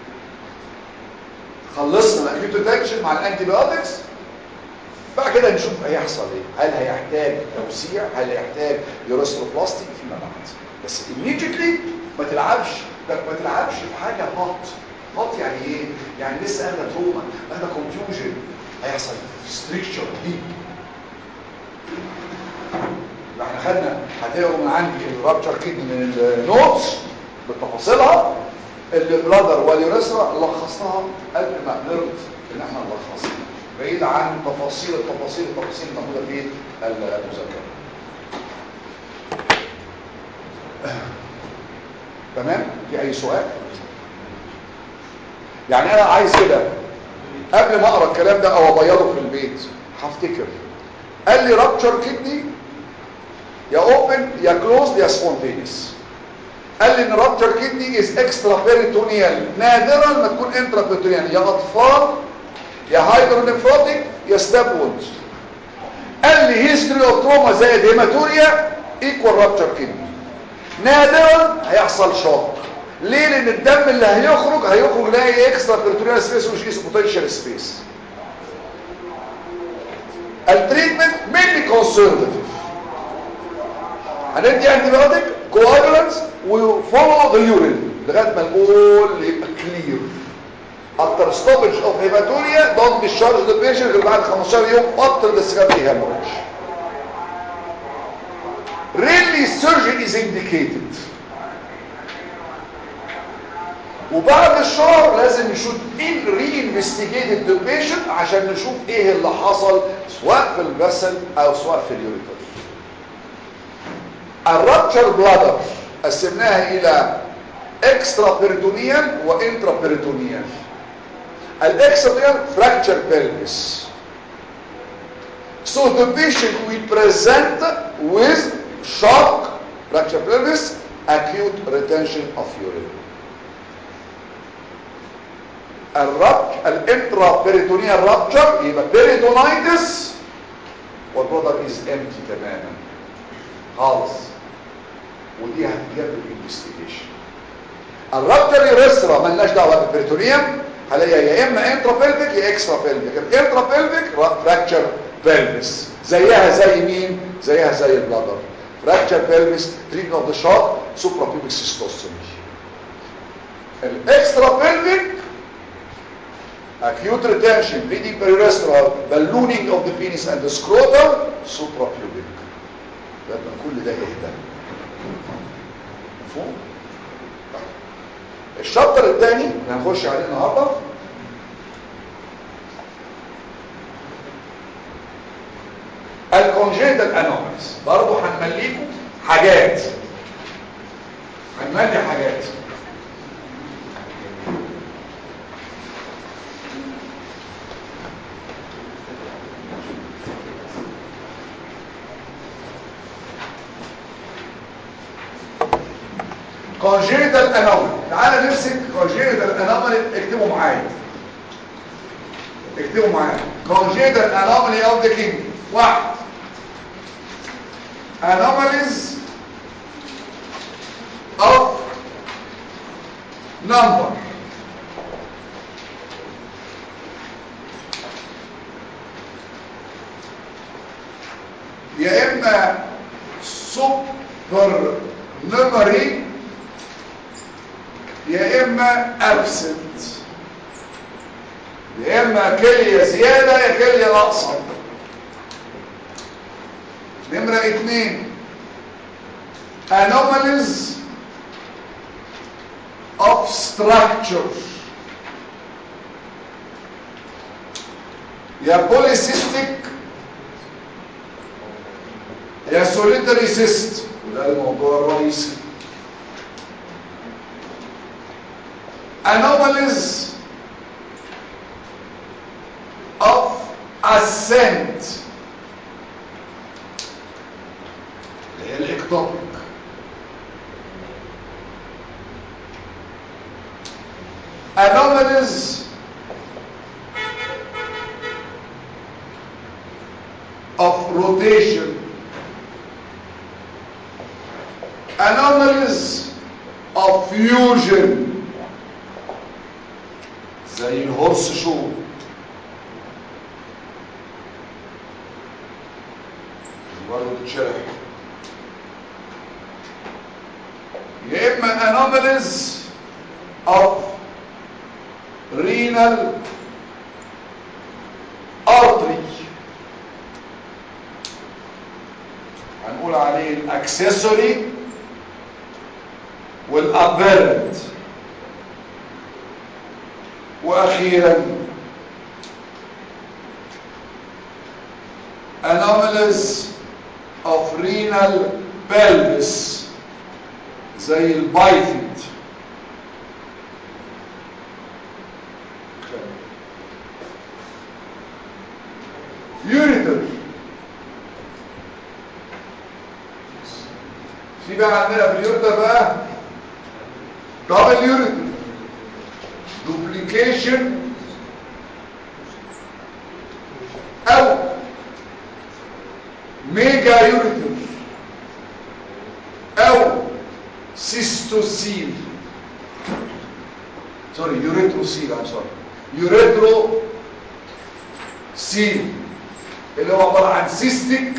خلصنا الاكيوت تنشن مع الانتي بايوتكس بعد كده نشوف هيحصل ايه هل هيحتاج توسيع هل هيحتاج يورستروبلاستي فيما بعد بس immediately ما تلعبش ما تلعبش في حاجه هوت هوت يعني ايه يعني لسه اخده تروما اخده كونفيوجن هيحصل ستريكشر ديب احنا خدنا هتلاقوا من عندي الرابتشر كيدني من النوتس بتفاصيلها البلادر واليوريثرا لخصناها قبل ما قدرت ان احنا نلخصها بعيد عن تفاصيل التفاصيل التفاصيل الموجوده في المذكره تمام في اي سؤال يعني انا عايز كده قبل ما اقرا الكلام ده او ابيضه في البيت هفتكر قال لي رابتشر كدني يا اوبن يا كلوزد يا سبونتينيوس قال لي ان رابتشر كدني از اكسترا بيريتونيال نادرا ما تكون انترا بيريتونيال يا اطفال يا هايدرونيفروتيك يا ستاب وونز قال لي هيستوري اوف تروما زائد هيماتوريا ايكوال رابتشر كدني نادرا هيحصل شوك ليه لان الدم اللي هيخرج هيخرج لاقي اكسترا بيريتونيال سبيس مش اسمه بوتنشال سبيس التريتمنت مينلي كونسرفتيف هندي انتي بايوتيك كواجولانس وفولو ذا يورين لغايه ما البول يبقى كلير after stoppage of hematuria don't discharge the patient غير بعد 15 يوم after the secondary hemorrhage really surgery is indicated وبعد الشهر لازم نشوف ان reinvestigated the patient عشان نشوف ايه اللي حصل سواء في الفسل او سواء في اليوريتر الرابتشر بلادر قسمناها الى اكسترا بيريتونيال وانترا بيريتونيال الاكسترا fracture pelvis so the patient will present with shock fracture pelvis acute retention of urine الربط الانترا بيريتونيال رابتشر يبقى بيريتونايتس والبلادر از امتي تماما خالص ودي هتجاب الانفستيجيشن الرابتر يوريثرا مالناش دعوه بالبريتونيوم هلاقيها يا اما انترا بيلفيك يا اكسترا بيلفيك الانترا بيلفيك فراكتشر بيلفيس زيها زي مين زيها زي البلادر فراكتشر بيلفيس تريتمنت اوف ذا شوك سوبرا بيبيك سيستوستومي الاكسترا بيلفيك acute retention bleeding periurethral ballooning of the penis and the scrotum suprapubic لما كل ده يهدى مفهوم الشابتر الثاني اللي هنخش عليه النهارده الكونجيتال انوماليز برضه هنمليكم حاجات هنملي حاجات congenital anomaly تعالى نمسك congenital anomaly اكتبوا معايا اكتبوا معايا congenital anomaly of the kidney واحد anomalies of number اما سوبر نمري يا اما ابسنت يا اما كليه زياده يا كليه ناقصه نمره اتنين anomalies of structure يا polycystic يا solitary cyst وده الموضوع الرئيسي anomalies of ascent اللي هي الاكتوبيك anomalies of rotation anomalies of fusion زي الهورس شو برضه تتشرح يا اما anomalies of renal artery هنقول عليه الاكسسوري والابيرنت واخيرا anomalies of renal pelvis زي البايفيد يوريتر في بقى عندنا في اليوريتر بقى دبل يوريتر دوبليكيشن او ميجا يوريتر او سيستوسيل سوري يوريتروسيل ام سوري يوريترو سيل اللي هو عباره عن سيستيك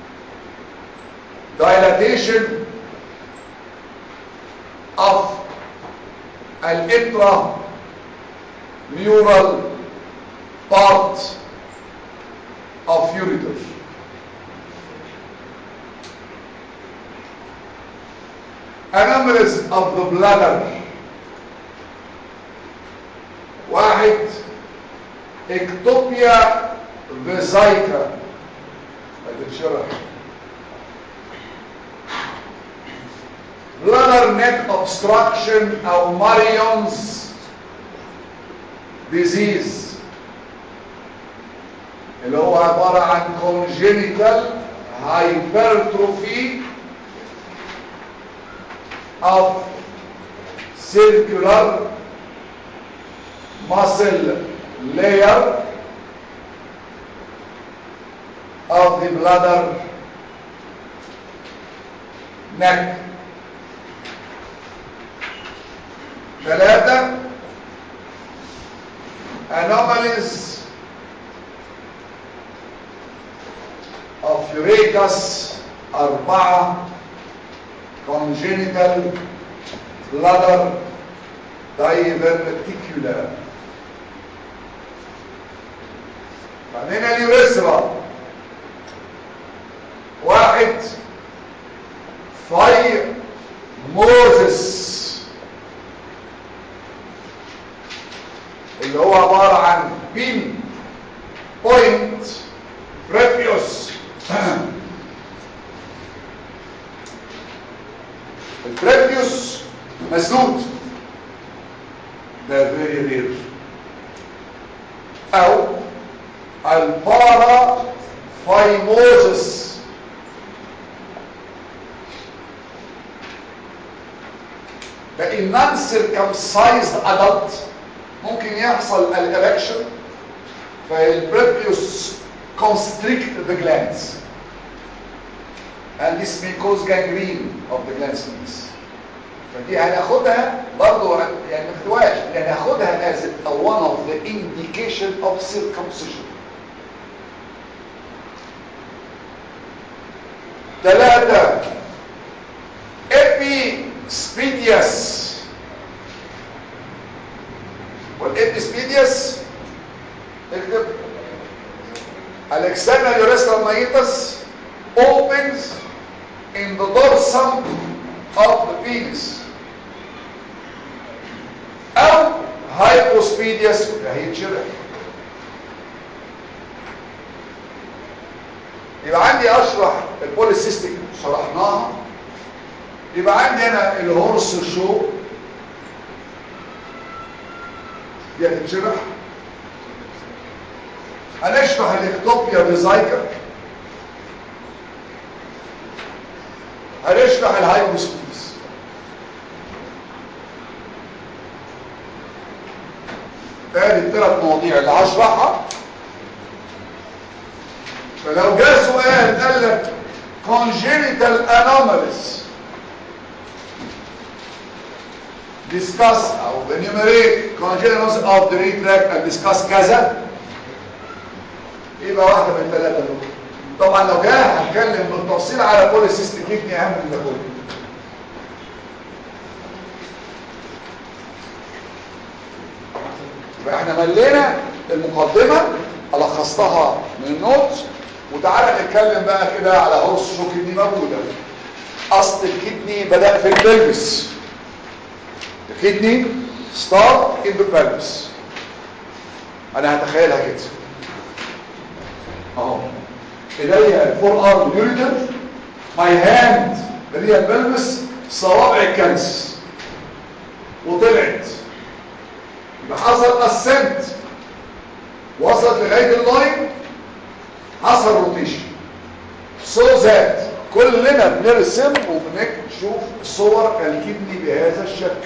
dilatation of الانترا mural part of ureter anomalies of the bladder واحد اكتوبيا فيزايكا هتتشرح bladder neck obstruction او ماريونز disease اللي هو عبارة عن congenital hypertrophy of circular muscle layer of the bladder neck ثلاثة anomalies of urachus أربعة congenital bladder diverticular بعدين اليوريثرا واحد فايموزس اللي هو عبارة عن بين بوينت بريفيوس البريفيوس مسدود ده فيري رير او البارا فايموزس ده النون سيركمسايزد ادلت ممكن يحصل الاركشن فالبريبيوس constrict the glands and this may cause gangrene of the glands فدي هناخدها برضو يعني ما تخدوهاش لان هناخدها as one of the indication of circumcision ثلاثة ابيسبيدياس والابيسبيدياس اكتب Alexander urethral meatus opens in the dorsum of the penis او hypospadias وده هيتشرح يبقى عندي اشرح البوليسيستيك شرحناها يبقى عندي انا الهورس شو دي هتتشرح هنشرح الاكتوبيا بزايكر هنشرح الهايبوسبيس ادي الثلاث مواضيع اللي هشرحها فلو جاء سؤال قال لك congenital anomalies discuss او enumerate congenital anomalies of the retract and discuss كذا يبقى واحدة من الثلاثة دول طبعا لو جاء هتكلم بالتفصيل على بوليسيستيك كدني اهم من ده كله يبقى احنا ملينا المقدمة لخصتها من النوت وتعالى نتكلم بقى كده على هورس شو كدني موجودة اصل الكدني بدأ في البلبس الكدني ستارت ان ذا pelvis انا هتخيلها كده اهو ايديا الفور ارم يوريتر ماي هاند اللي هي البلبس صوابع الكنس وطلعت يبقى حصل اسنت وصلت لغايه اللاين حصل روتيشن سو ذات كلنا بنرسم وبنشوف صور الكدني بهذا الشكل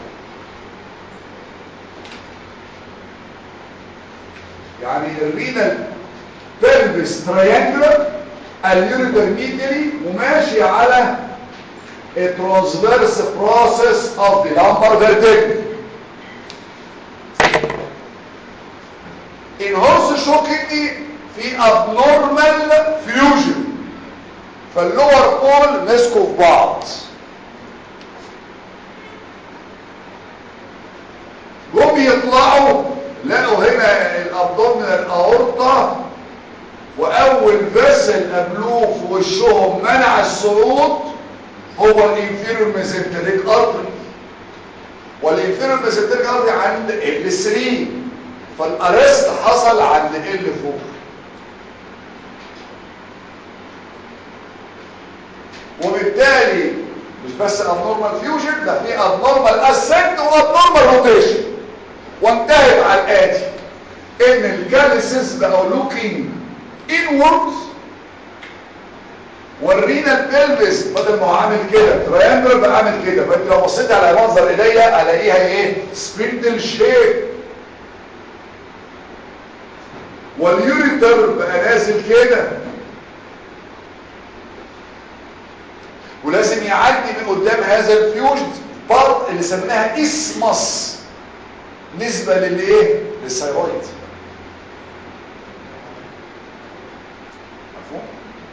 يعني الرينال بلبس تريانجلر اليوريتر ميديالي وماشي على الترانسفيرس بروسيس اوف ذا لامبر فيرتيبرا ان هورس شو كدني في ابنورمال فيوجن فاللور بول مسكوا في بعض جم يطلعوا لقوا هنا الابدومينال اورطه واول فيسل قابلوه في وشهم منع الصعود هو الانفيريور ميزنتريك ارتري والانفيريور ميزنتريك ارتري عند ال 3 فالارست حصل عند ال فوق وبالتالي مش بس ابنورمال فيوجن ده في ابنورمال اسنت وابنورمال روتيشن وانتهت على الاتي ان الكالسيس بقوا لوكينج inwards ورينا البلفس بدل ما هو عامل كده تريانجل بقى عامل كده فانت لو بصيت على منظر ايديا الاقيها ايه سبندل شيب واليوريتر بقى نازل كده ولازم يعدي من قدام هذا الفيوجد بارت اللي سميناها اسمس نسبة للايه للثيرويد مفهوم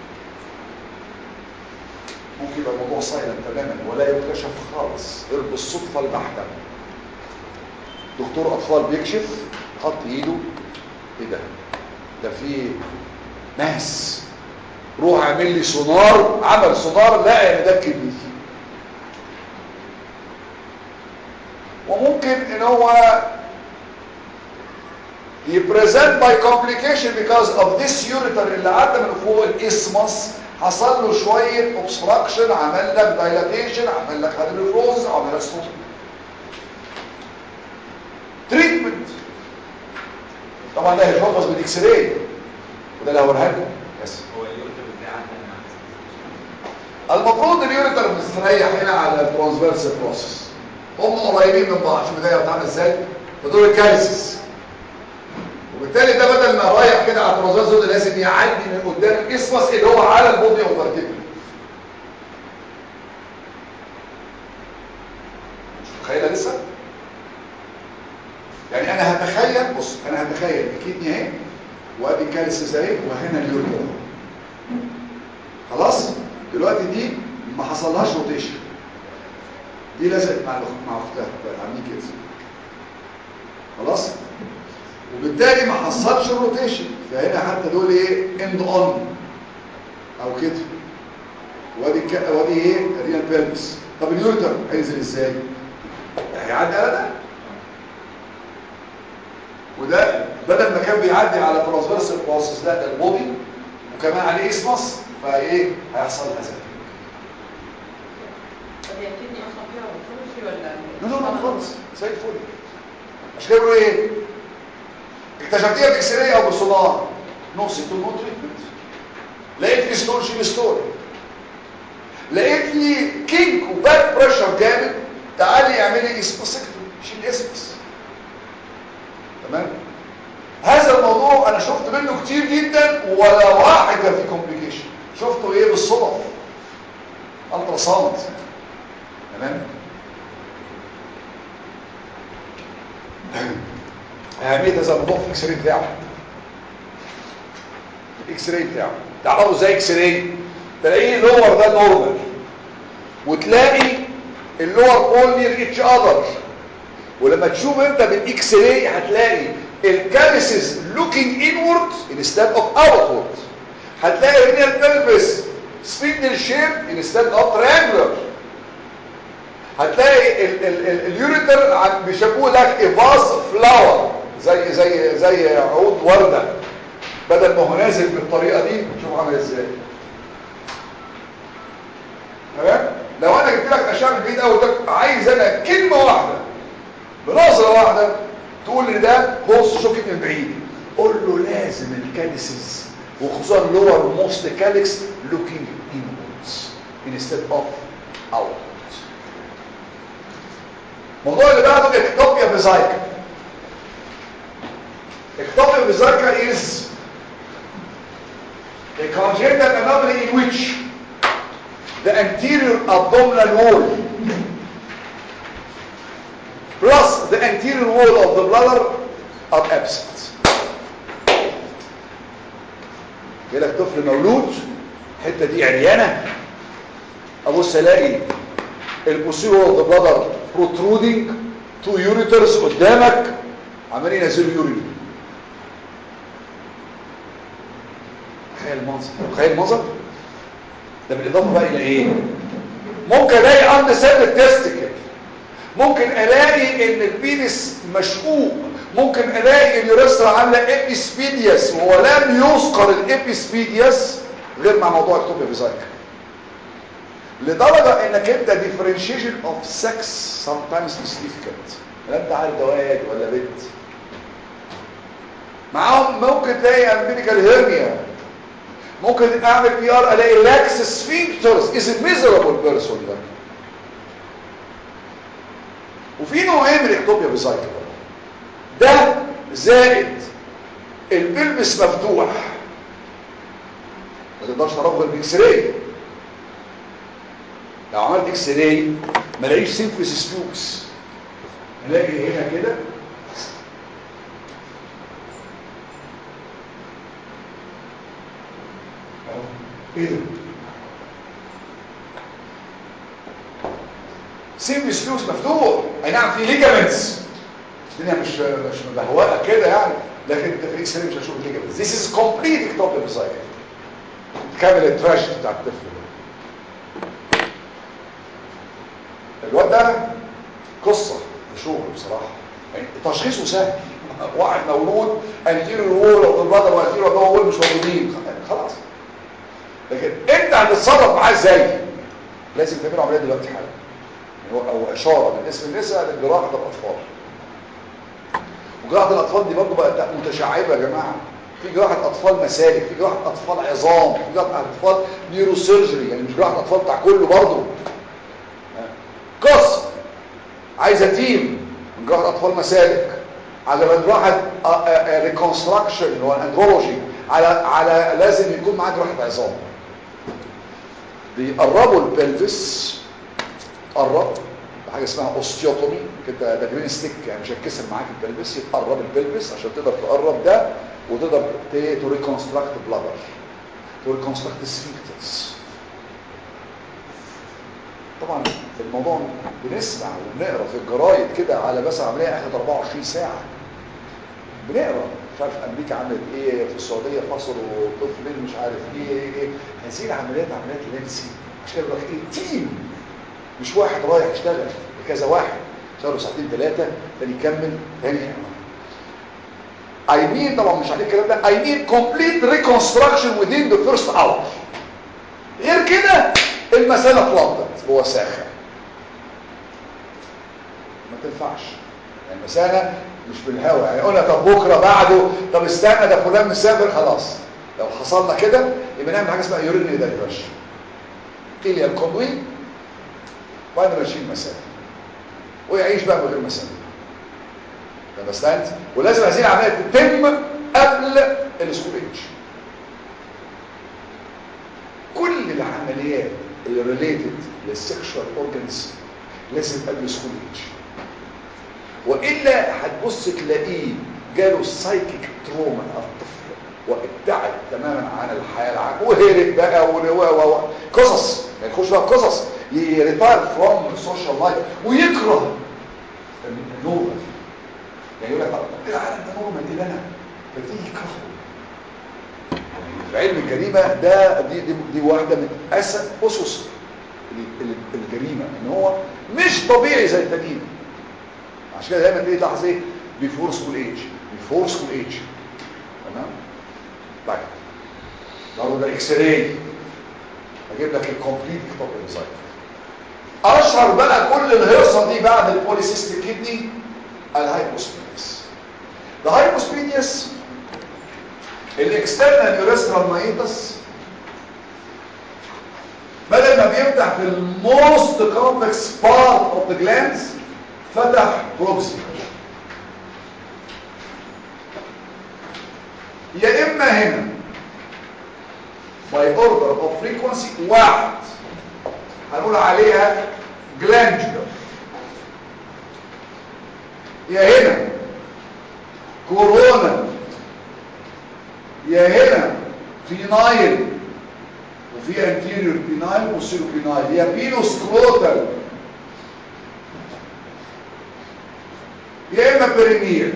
ممكن يبقى الموضوع سايلنت تماما ولا يكتشف خالص غير بالصدفة البحتة دكتور اطفال بيكشف حط ايده ايه ده ده في ناس روح اعمل لي سونار عمل سونار لقى ان ده الكبدي وممكن ان هو يبريزنت باي complication because of this ureter اللي عدى من فوق الاسمس حصل له شويه obstruction عمل لك dilatation عمل لك هيدروفروز عمل لك ستوب تريتمنت طبعا ده هيتحفظ بالاكس راي وده اللي هوريها لكم بس هو اليوريتر بتاعي عندنا المفروض اليوريتر مستريح هنا على الترانسفيرس بروسيس هم قريبين من بعض شوف ايديا بتعمل ازاي فدول الكالسيس وبالتالي ده بدل ما رايح كده على الترانسفيرس ده لازم يعدي من قدام الاسمس اللي هو على البودي اوف فيرتيبرا مش متخيله لسه يعني انا هتخيل بص انا هتخيل الكدني اهي وادي الكالسيس اهي وهنا اليوريتر خلاص دلوقتي دي ما حصلهاش روتيشن دي لزقت مع الأخ- مع اختها بقى عاملين كده خلاص وبالتالي ما حصلش الروتيشن فهنا حتى دول ايه اند اون او كده وادي ك... وادي ايه ريال بيلبس طب اليورتر هينزل ازاي هيعدي على ده وده بدل ما كان بيعدي على ترانسفيرس بروسس لا ده البودي وكمان عليه اسمس فايه هيحصل هذا طب هي الكدني اصلا فيها بتمشي ولا لا لا لا خالص زي الفل عشان كده بيقولوا ايه اكتشفتيها باكس راي او بالسونار نو سيمبتوم نو تريتمنت لقيت لي ستور شيل ستور لقيت لي كينك وباك بريشر جامد تعالي اعملي اسبوسكتوم شيل اسبس تمام هذا الموضوع انا شفت منه كتير جدا ولا واحد كان فيه كومبليكيشن شفته ايه بالصدف الترا ساوند تمام اهميه هذا الموضوع في الاكس راي بتاعه الاكس راي بتاعه تعرفوا ازاي اكس راي تلاقيه اللور ده نورمال وتلاقي اللور بول نير اتش اذر ولما تشوف انت بالاكس راي هتلاقي الكاليسيس لوكينج انورد انستاد اوف اوتورد هتلاقي هنا البلبس سبيندل شيب انستاد اوف تريانجلر هتلاقي ال- ال- ال- اليوريتر عن- بيشبهوه لك ايفاز فلاور زي زي زي عود ورده بدل ما هو نازل بالطريقه دي شوف عامل ازاي تمام لو انا جبت لك اشعه من بعيد قوي قلت لك عايز انا كلمه واحده بنظره واحده تقول لي ده بوست شوكت من بعيد قول له لازم الكاليسز وخصوصا لور موست كاليكس لوكينج انورds instead of outwards الموضوع اللي بعده اكتوبيا بزايكا اكتوبيا بزايكا is a congenital anomaly in which the anterior abdominal wall plus the anterior wall of the bladder are absent جالك طفل مولود الحته دي عريانه ابص الاقي البوسيرو اوف ذا بلادر protruding تو يوريترز قدامك عمالين ينزلوا يورين تخيل المنظر تخيل المنظر ده بالاضافه بقى الى ايه ممكن الاقي عند سن التستيكل ممكن الاقي ان البينس مشقوق ممكن الاقي اليوريثرا عامله ابيسبيدياس وهو لم يذكر الابيسبيدياس غير مع موضوع اكتوبيا بيزايك لدرجه انك انت differentiation of sex sometimes is difficult لا انت عارف ده واد ولا بنت معاهم ممكن تلاقي امبيليكال هيرنيا ممكن اعمل بي ار الاقي لاكس سفينكترز از ميزرابل بيرسون ده وفي نوعين من الاكتوبيا بيزايكل ده زائد البلبس مفتوح ما تقدرش تعرفه غير باكس راي لو عملت اكس راي ما الاقيش سيمفيس سبوكس الاقي هنا كده أهو. ايه ده سيمفيس سبوكس مفتوح اي نعم في ليجامنتس الدنيا مش مش مبهوقه كده يعني لكن انت في الاكس راي مش هتشوف الليجامنتس This is complete ectopic cycle كامل التراجيدي بتاع الطفل ده الواد ده قصة مشهور بصراحة يعني تشخيصه سهل واحد مولود انتيريور وول او البلادر وانتيريور وول مش موجودين خلاص لكن انت هتتصرف معاه ازاي لازم تعمله عمليه دلوقتي حالا يعني هو او اشاره من اسم النساء لجراحه الاطفال وجراحه الاطفال دي برضه بقت متشعبه يا جماعه في جراحه اطفال مسالك في جراحه اطفال عظام في جراحه اطفال نيوروسيرجري يعني مش جراحه اطفال بتاع كله برضه قصة عايزة تيم من جراحة أطفال مسالك على جراحة ريكونستراكشن اللي هو الاندرولوجي على على لازم يكون معاه جراحة عظام بيقربوا البلفس قرب بحاجة اسمها اوستيوتومي كده ده جرين ستيك يعني مش هتكسر معاك البلفس يتقرب البلفس عشان تقدر تقرب ده وتقدر تو ريكونستراكت بلادر تو ريكونستراكت سفينكترز طبعا الموضوع بنسمع وبنقرا في الجرايد كده على بس عمليه اخذت 24 ساعه بنقرا مش عارف امريكا عملت ايه في السعوديه فصلوا طفلين مش عارف ايه ايه ايه هذه العمليات عمليات لمسي عشان يقول لك ايه تيم مش واحد رايح يشتغل كذا واحد اشتغلوا ساعتين ثلاثه تاني يكمل تاني I mean طبعا مش عليه الكلام ده I mean complete reconstruction within the first hour غير كده المسألة اتلطت جوه ساخة ما تنفعش يعني المسألة مش بالهوا يعني قلنا طب بكرة بعده طب استنى ده فلان مسافر خلاص لو حصلنا كده يبقى نعمل حاجة اسمها يوريني دايفرشن إليا الكونوي وبعدين ماشيين مسافة ويعيش بقى من غير مسافة understand ولازم هذه العمليه تتم قبل السكول ايج كل العمليات اللي ريليتد للسكشوال اورجانز لازم قبل السكول ايج والا هتبص تلاقيه جاله سايكيك تروما الطفل وابتعد تماما عن الحياه العامه وهرب بقى و و قصص ما يخش بقى قصص يريتاير فروم السوشيال لايف ويكره النور يعني يقول لك طب العالم ده نور من انا فتيجي يكرهه في علم الجريمه ده دي دي, دي واحده من اسد اسس الجريمه ان هو مش طبيعي زي التانيين عشان كده دايما تيجي تلاحظ ايه بيفور سكول ايج بيفور سكول ايج تمام طيب برضه ده اكس راي اجيب لك الكومبليت كتاب ديزاين اشهر بقى كل الهيصه دي بعد البوليسيستيك كدني الهايبوسبيديس الهايبوسبيديس الاكسترنال يوريسترال مايتس بدل ما بيفتح في الموست كومبلكس بارت اوف ذا جلاندز فتح بروكسيمال يا اما هنا باي اوردر اوف فريكونسي واحد هنقول عليها جلاندولار يا هنا كورونا يا هنا فينايل وفي انتيريور فينايل وسيرو فينايل يا بينو سكروتال يا اما برينير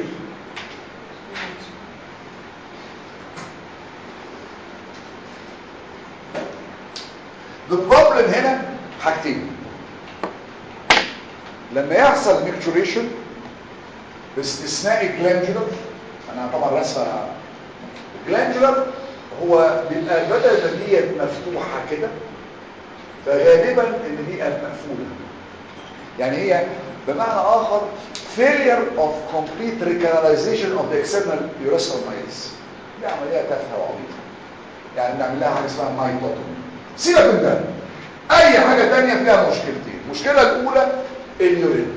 البروبلم هنا حاجتين لما يحصل ميكتوريشن باستثناء الجلاندولار انا طبعا رسمه الجلاندولار هو بيبقى بدل ما دي مفتوحه كده فغالبا ان دي مقفوله يعني هي بمعنى اخر failure of complete recanalization of the external urethral mites دي عمليه تافهه وعبيطه يعني بنعمل لها حاجه اسمها مايتوتومي سيبك من ده اي حاجه ثانيه فيها مشكلتين المشكله الاولى اليورين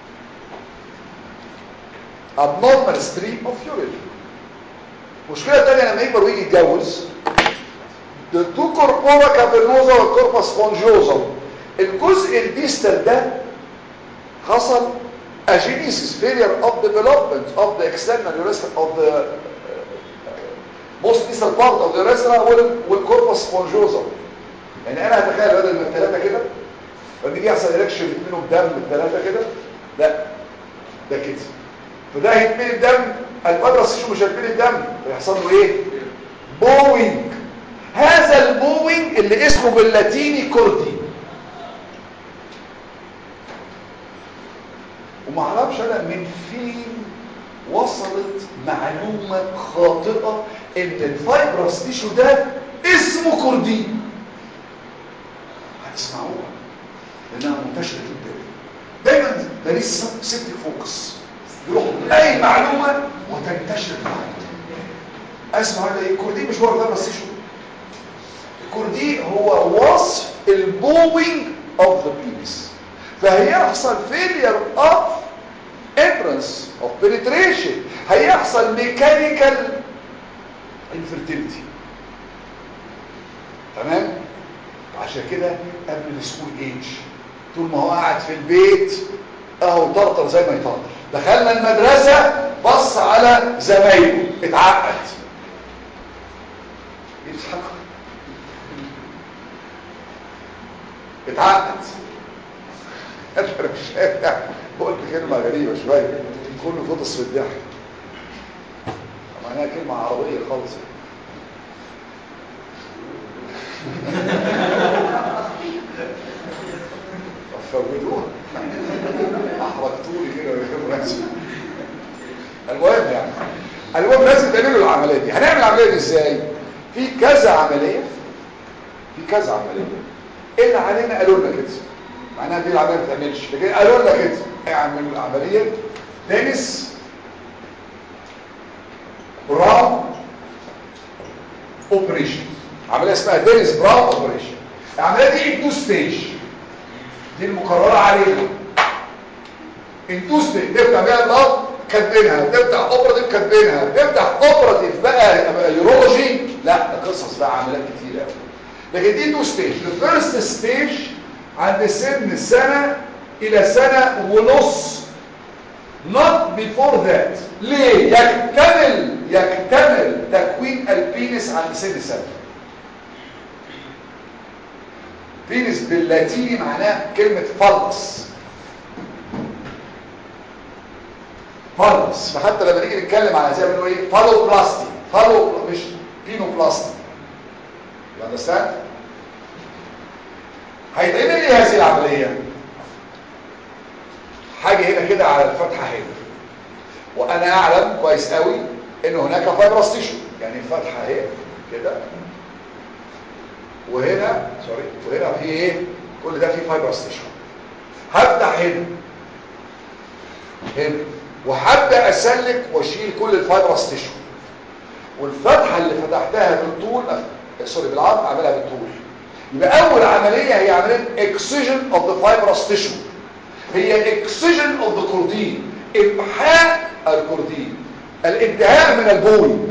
abnormal stream of urine مشكلة تانية لما يكبر ويجي يتجوز التو كوربورا كافرنوزا والكوربا سبونجوزا الجزء الديستال ده حصل agenesis failure of development of the external urethra of the uh, most distal part of the urethra والكوربا سبونجوزا يعني انا هتخيل بدل من الثلاثة كده لما يجي يحصل اريكشن يتملوا بدم الثلاثة كده لا ده كده فده هيتملي الدم البدرس شو مش هيتملي الدم ويحصل له ايه بوينج هذا البوينج اللي اسمه باللاتيني كوردي وما اعرفش انا من فين وصلت معلومة خاطئة ان الفايبرس تيشو ده اسمه كوردين هتسمعوها لانها منتشرة جدا دايما ده لسه سيبتك فوكس يروح اي معلومة وتنتشر المعلومة اسمع هذا ايه الكوردين مش هو الفايبرس تيشو الكوردين هو وصف البوينج اوف ذا بينس فهيحصل failure of entrance of penetration هيحصل mechanical infertility تمام عشان كده قبل السكول ايج طول ما هو قاعد في البيت اهو طرطر زي ما يطرطر دخلنا المدرسة بص على زمايله اتعقد يضحك اتعقد انا مش فاهم قلت كلمه غريبه شويه كله فطس في الضحك معناها كلمه عربيه خالص فوتوها احرقتوني كده ويخافوا نفسي المهم يعني المهم لازم تعملوا العمليه دي هنعمل العمليه دي ازاي في كذا عمليه في كذا عمليه ايه اللي علينا قالوا لنا كده معناها دي العمليه ما بتعملش لكن قالوا لنا كده اعملوا العمليه دينيس براون اوبريشن عمليه اسمها دينيس براون اوبريشن العمليه دي ان تو ستيج دي المقرره علينا ان تو ستيج تفتح بيها الضغط كاتبينها تفتح اوبراتيف كاتبينها تفتح اوبراتيف بقى يورولوجي لا ده قصص بقى عمليات كتير قوي لكن دي تو ستيج الفيرست ستيج عند سن سنه الى سنه ونص not before that ليه يكتمل يكتمل تكوين البينس عند سن سنه بينس باللاتيني معناه كلمه فلس فالس فحتى لما نيجي نتكلم على زي ما بنقول ايه فالو بلاستي فالو مش بينو بلاستي اندرستاند هيتعمل ايه هذه العمليه حاجه هنا كده على الفتحه هنا وانا اعلم كويس قوي ان هناك فايبرس تيشو يعني الفتحه اهي كده وهنا سوري وهنا في ايه كل ده فيه فايبرس تيشو هفتح هنا هنا وهبدا اسلك واشيل كل الفايبرس تيشو والفتحه اللي فتحتها بالطول سوري بالعرض اعملها بالطول يبقى اول عمليه هي عمليه اكسجن اوف ذا فايبرس تيشو هي اكسجن اوف ذا كوردين امحاء الكوردين الانتهاء من البول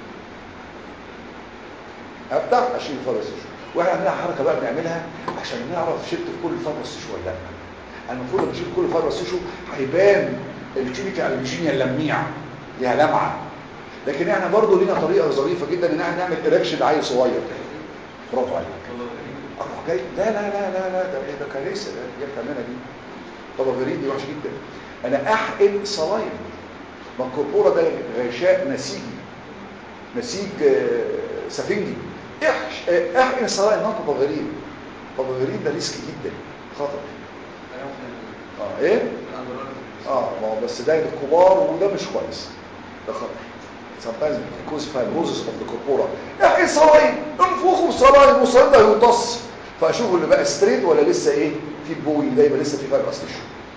افتح اشيل الفايبرس تيشو واحنا عندنا حركه بقى بنعملها عشان نعرف شلت في كل الفايبرس تيشو ولا لا المفروض لما نشيل كل الفايبرس تيشو هيبان التونيكا الجينيا اللميع ليها لمعه لكن احنا برضو لينا طريقه ظريفه جدا ان احنا نعمل اريكشن لعيل صغير برافو عليك اه جاي لا لا لا لا لا ده ايه ده كارثه ده اللي بتعملها دي طب غريب دي وحش جدا انا احقن صلايم ما الكربوره ده غشاء نسيجي نسيج آه، سفنجي احش- آه، احقن صلايم نقطه غريب طب غريب ده ريسك جدا خطر اه ايه اه ما هو بس ده للكبار وده مش كويس ده خطر sometimes because fibrosis of the corpora احكي صلايم انفخوا بصلايم والصلايم ده هيمتص فاشوف اللي بقى ستريت ولا لسه ايه في بوينج ده يبقى لسه في فايبرس تيشو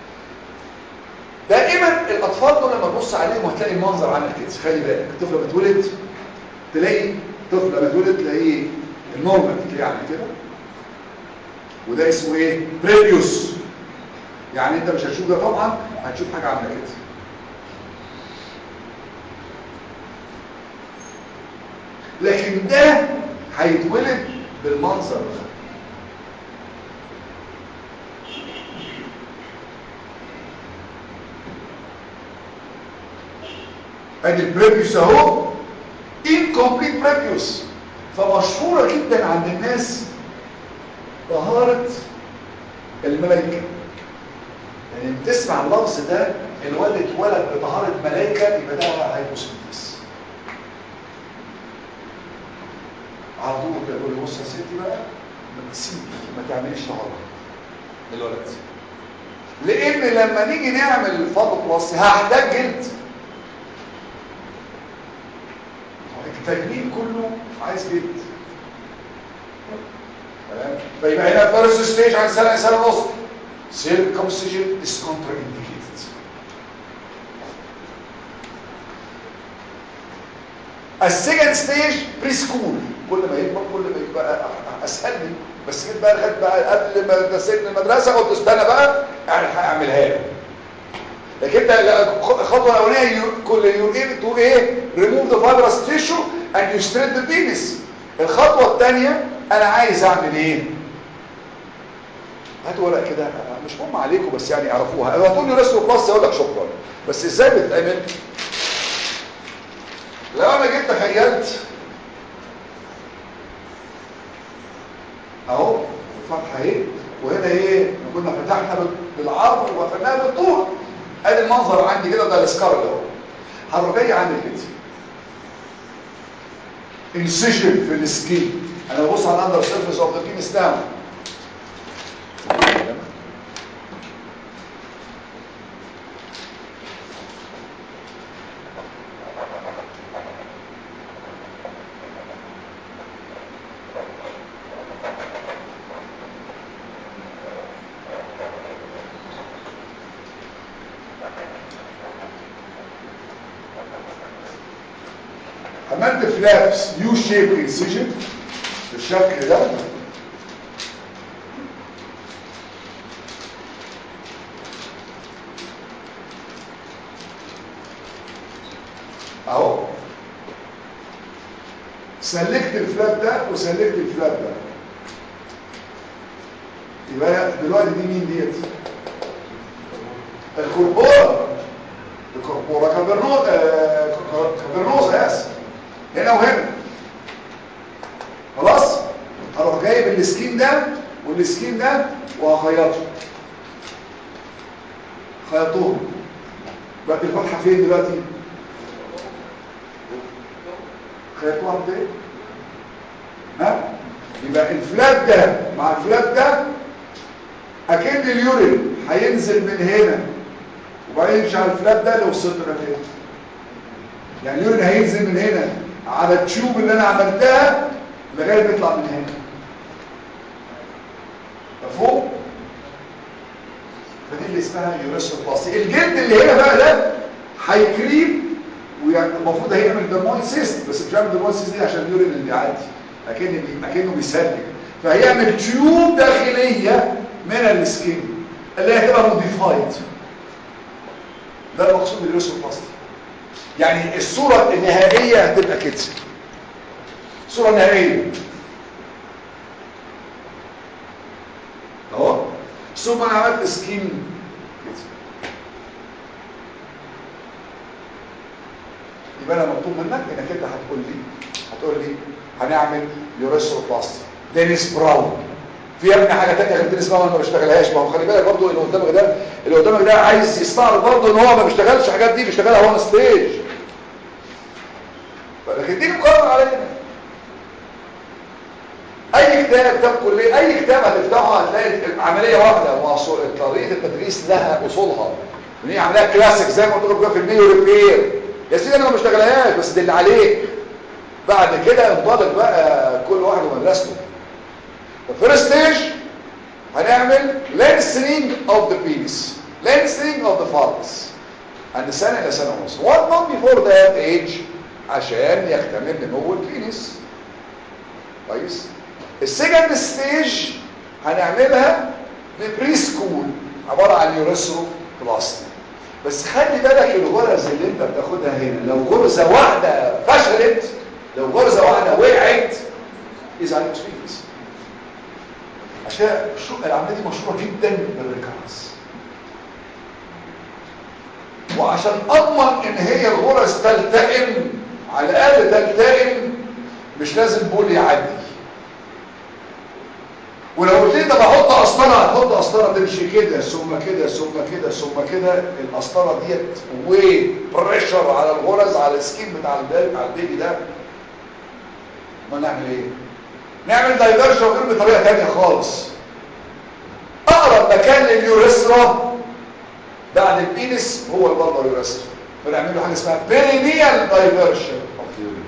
دائما الاطفال دول لما تبص عليهم هتلاقي المنظر عامل كده خلي بالك الطفل لما اتولد تلاقي طفل لما اتولد تلاقيه النورمال تلاقيه عامل كده وده اسمه ايه بريبيوس يعني انت مش هتشوف ده طبعا هتشوف حاجه عامله كده لكن ده هيتولد بالمنظر ده ادي البريبيوس اهو incomplete بريبيوس فمشهوره جدا عند الناس طهاره الملائكه يعني بتسمع اللفظ ده الواد اتولد بطهاره ملائكه يبقى ده هيبوسيتس على طول كده يقول لي بص يا ستي بقى ما تسيبي ما تعمليش طهاره الولد لان لما نيجي نعمل الفاضل بلس هحتاج جلد التجميل كله عايز جلد تمام فيبقى هنا فيرست ستيج عن سنه سنه ونص circumcision is contraindicated السكند ستيج بري سكول كل ما يكبر كل ما يبقى اسهل لي بس جيت بقى لغايه بقى قبل ما ده سن المدرسه قلت استنى بقى يعني هعملها له لكن انت الخطوه الاولانيه كل يو ايه تو ايه ريموف ذا فايبرس تيشو اند يو ستريت ذا بينس الخطوه الثانيه انا عايز اعمل ايه هاتوا ورقه كده مش مهم عليكم بس يعني اعرفوها لو هتقول لي رسم بلس اقول لك شكرا بس ازاي بتتعمل لو انا جيت تخيلت اهو الفتحه اهي وهنا ايه كنا فتحنا بالعرض وقفلناها بالطول ادي المنظر عندي كده ده السكار اللي هو هروح جاي عامل كده انسيجن في السكين انا ببص على الاندر سيرفيس اوف ذا بينس داون عملت فلابس يو شيب انسيجن بالشكل ده اهو سلكت الفلاب ده وسلكت الفلاب ده يبقى دلوقتي دي مين ديت الكربورة الكربورة كابرنوز آه كابرنوزة يس هنا وهنا خلاص هروح جايب السكين ده والسكين ده وهخيطه خيطوهم بقت الفتحة فين دلوقتي خيطوها فين ها يبقى الفلات ده مع الفلات ده اكن اليورين هينزل من هنا وبعدين يمشي على الفلات ده لو وصلت لفين يعني اليورين هينزل من هنا على التيوب اللي انا عملتها لغايه ما يطلع من هنا مفهوم فدي اللي اسمها يوريثروبلاستي الجلد اللي هنا بقى ده هيكريم ويعني المفروض هيعمل درمويد سيست بس مش هيعمل درمويد سيست دي عشان اليورين اللي بيعدي اكن اكنه بيسلك فهيعمل تيوب داخليه من السكين اللي هي هتبقى موديفايد ده المقصود باليوريثروبلاستي يعني الصورة النهائية هتبقى كده الصورة النهائية اهو ثم انا عملت سكين كده يبقى انا مطلوب منك انك انت هتقول لي هتقول لي هنعمل يوريثروبلاستي دينيس براون في يا ابني حاجه ثانيه غير دينيس براون ما بشتغلهاش ما هو خلي بالك برضه اللي قدامك ده اللي قدامك ده عايز يستعرض برضه ان هو ما بيشتغلش الحاجات دي بيشتغلها اون ستيج لكن دي مقارنه علينا اي كتاب كتاب كليه اي كتاب هتفتحه هتلاقي العمليه واحده وطريقه التدريس لها اصولها ان هي عمليه كلاسيك زي ما قلت لكم في الميو ريبير يا سيدي انا ما بشتغلهاش بس دي اللي عليك بعد كده انطلق بقى كل واحد ومدرسته الفيرست ستيج هنعمل lengthening of the penis lengthening of the phallus عند سنه الى سنه ونص one month before that age عشان يكتمل نمو البينس كويس السكند ستيج هنعملها ببري سكول عباره عن يوريثرو بلاستي بس خلي بالك الغرز اللي انت بتاخدها هنا لو غرزه واحده فشلت لو غرزه واحده وقعت اذا عليك سبيكس عشان العمليه دي مشهوره جدا بالريكارنس وعشان اضمن ان هي الغرز تلتئم على الاقل تلتئم مش لازم بول يعدي ولو قلت لي طب احط قسطره هتحط قسطره تمشي كده ثم كده ثم كده ثم كده القسطره ديت وبريشر على الغرز على السكين بتاع البيبي على البيبي ده ما نعمل ايه نعمل دايفرجن غير بطريقه ثانيه خالص اقرب مكان لليوريثرا بعد البينس هو البلبر يوريثرا فنعمل له حاجه اسمها بيرينيال دايفرجن اوف يورين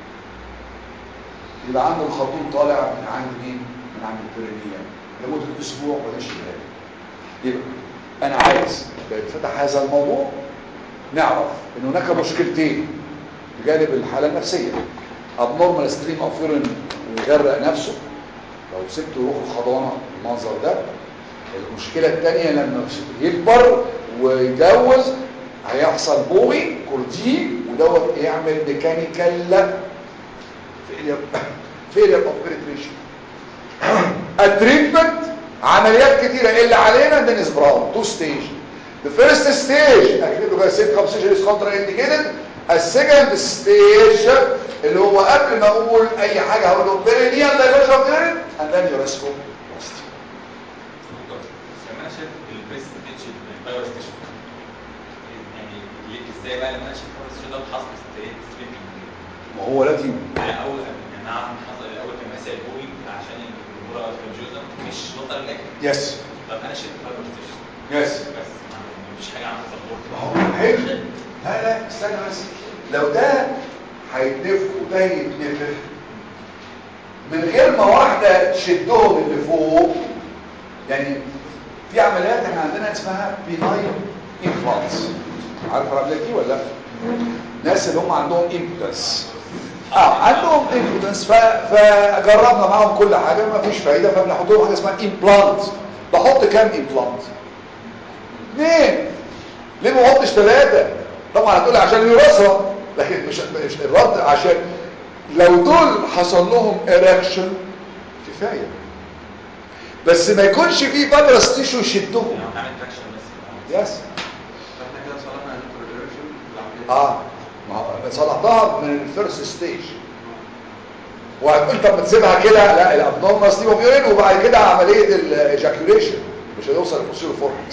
يبقى عنده الخرطوم طالع من عند مين من عند البيرينيال لمده اسبوع ولا شهر يبقى انا عايز بفتح هذا الموضوع نعرف ان هناك مشكلتين بجانب الحاله النفسيه abnormal stream of urine ويغرق نفسه لو سبته يروح الحضانه المنظر ده المشكله الثانيه لما يكبر ويتجوز هيحصل بوي كورتي ودوت يعمل ميكانيكال فيلير اوف بنتريشن التريتمنت عمليات كتيره اللي علينا دينيس براون تو ستيج The first stage اكتب له كده سيت كابسيشن از كونترا انديكيتد السكند ستيج اللي هو قبل ما اقول اي حاجه هقول له بيرينيال دايفرجن اوف يورين اند ذن يوريسكو يعني انا شايف البريست فايروس تيشو يعني ليه ازاي بقى لما انا شفت فايروس تيشو ده حصل ستريبنج ما هو لازم يعني اول يعني انا عارف ان حصل الاول كان مسائل بوينج عشان الجمهور الفنجوزا مش نقطه الاكل يس طب انا شفت فايروس تيشو يس بس مفيش حاجه عن السبورت ما هو حلو لا لا استنى بس لو ده هيتنفخ وده يتنفخ من غير ما واحدة تشدهم اللي فوق يعني في عمليات احنا عندنا اسمها بيناين امبلانتس عارف العمليات دي ولا لا؟ ناس اللي هم عندهم امبوتنس اه عندهم امبوتنس فجربنا معاهم كل حاجه ما فيش فايده فبنحط لهم حاجه اسمها امبلانت بحط كام امبلانت؟ اثنين ليه ما احطش ثلاثه طبعا هتقول لي عشان الوراثه لكن مش مش الرد عشان لو دول حصل لهم اريكشن كفايه بس ما يكونش في فيبرس تيشو يشدهم يعني هو عامل تراكشن بس يس فاحنا كده صلحنا الانتروديرشن والعمليه اه ما هو صلحتها من الفيرست ستيج وهتقول طب ما تسيبها كده لا الابنورمال دي موبيولين وبعد كده عمليه الايجاكيوليشن مش هيوصل للبوسيرو فوركس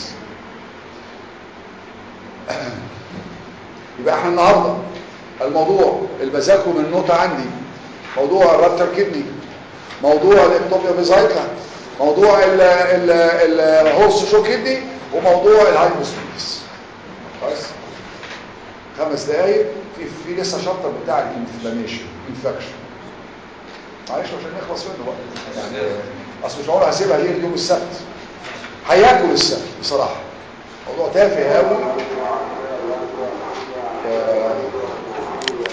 يبقى احنا النهارده الموضوع اللي بذاكره من النوتة عندي موضوع الرابتر كدني موضوع الاكتوبيا بيزايكلا موضوع ال ال الهورس شو كدني وموضوع الهايبوسبيس كويس خمس دقايق في في لسه شابتر بتاع الانفلاميشن انفكشن معلش عشان نخلص منه بقى يعني اصل مش هقول هسيبها دي اليوم السبت هياكل السبت بصراحه موضوع تافه قوي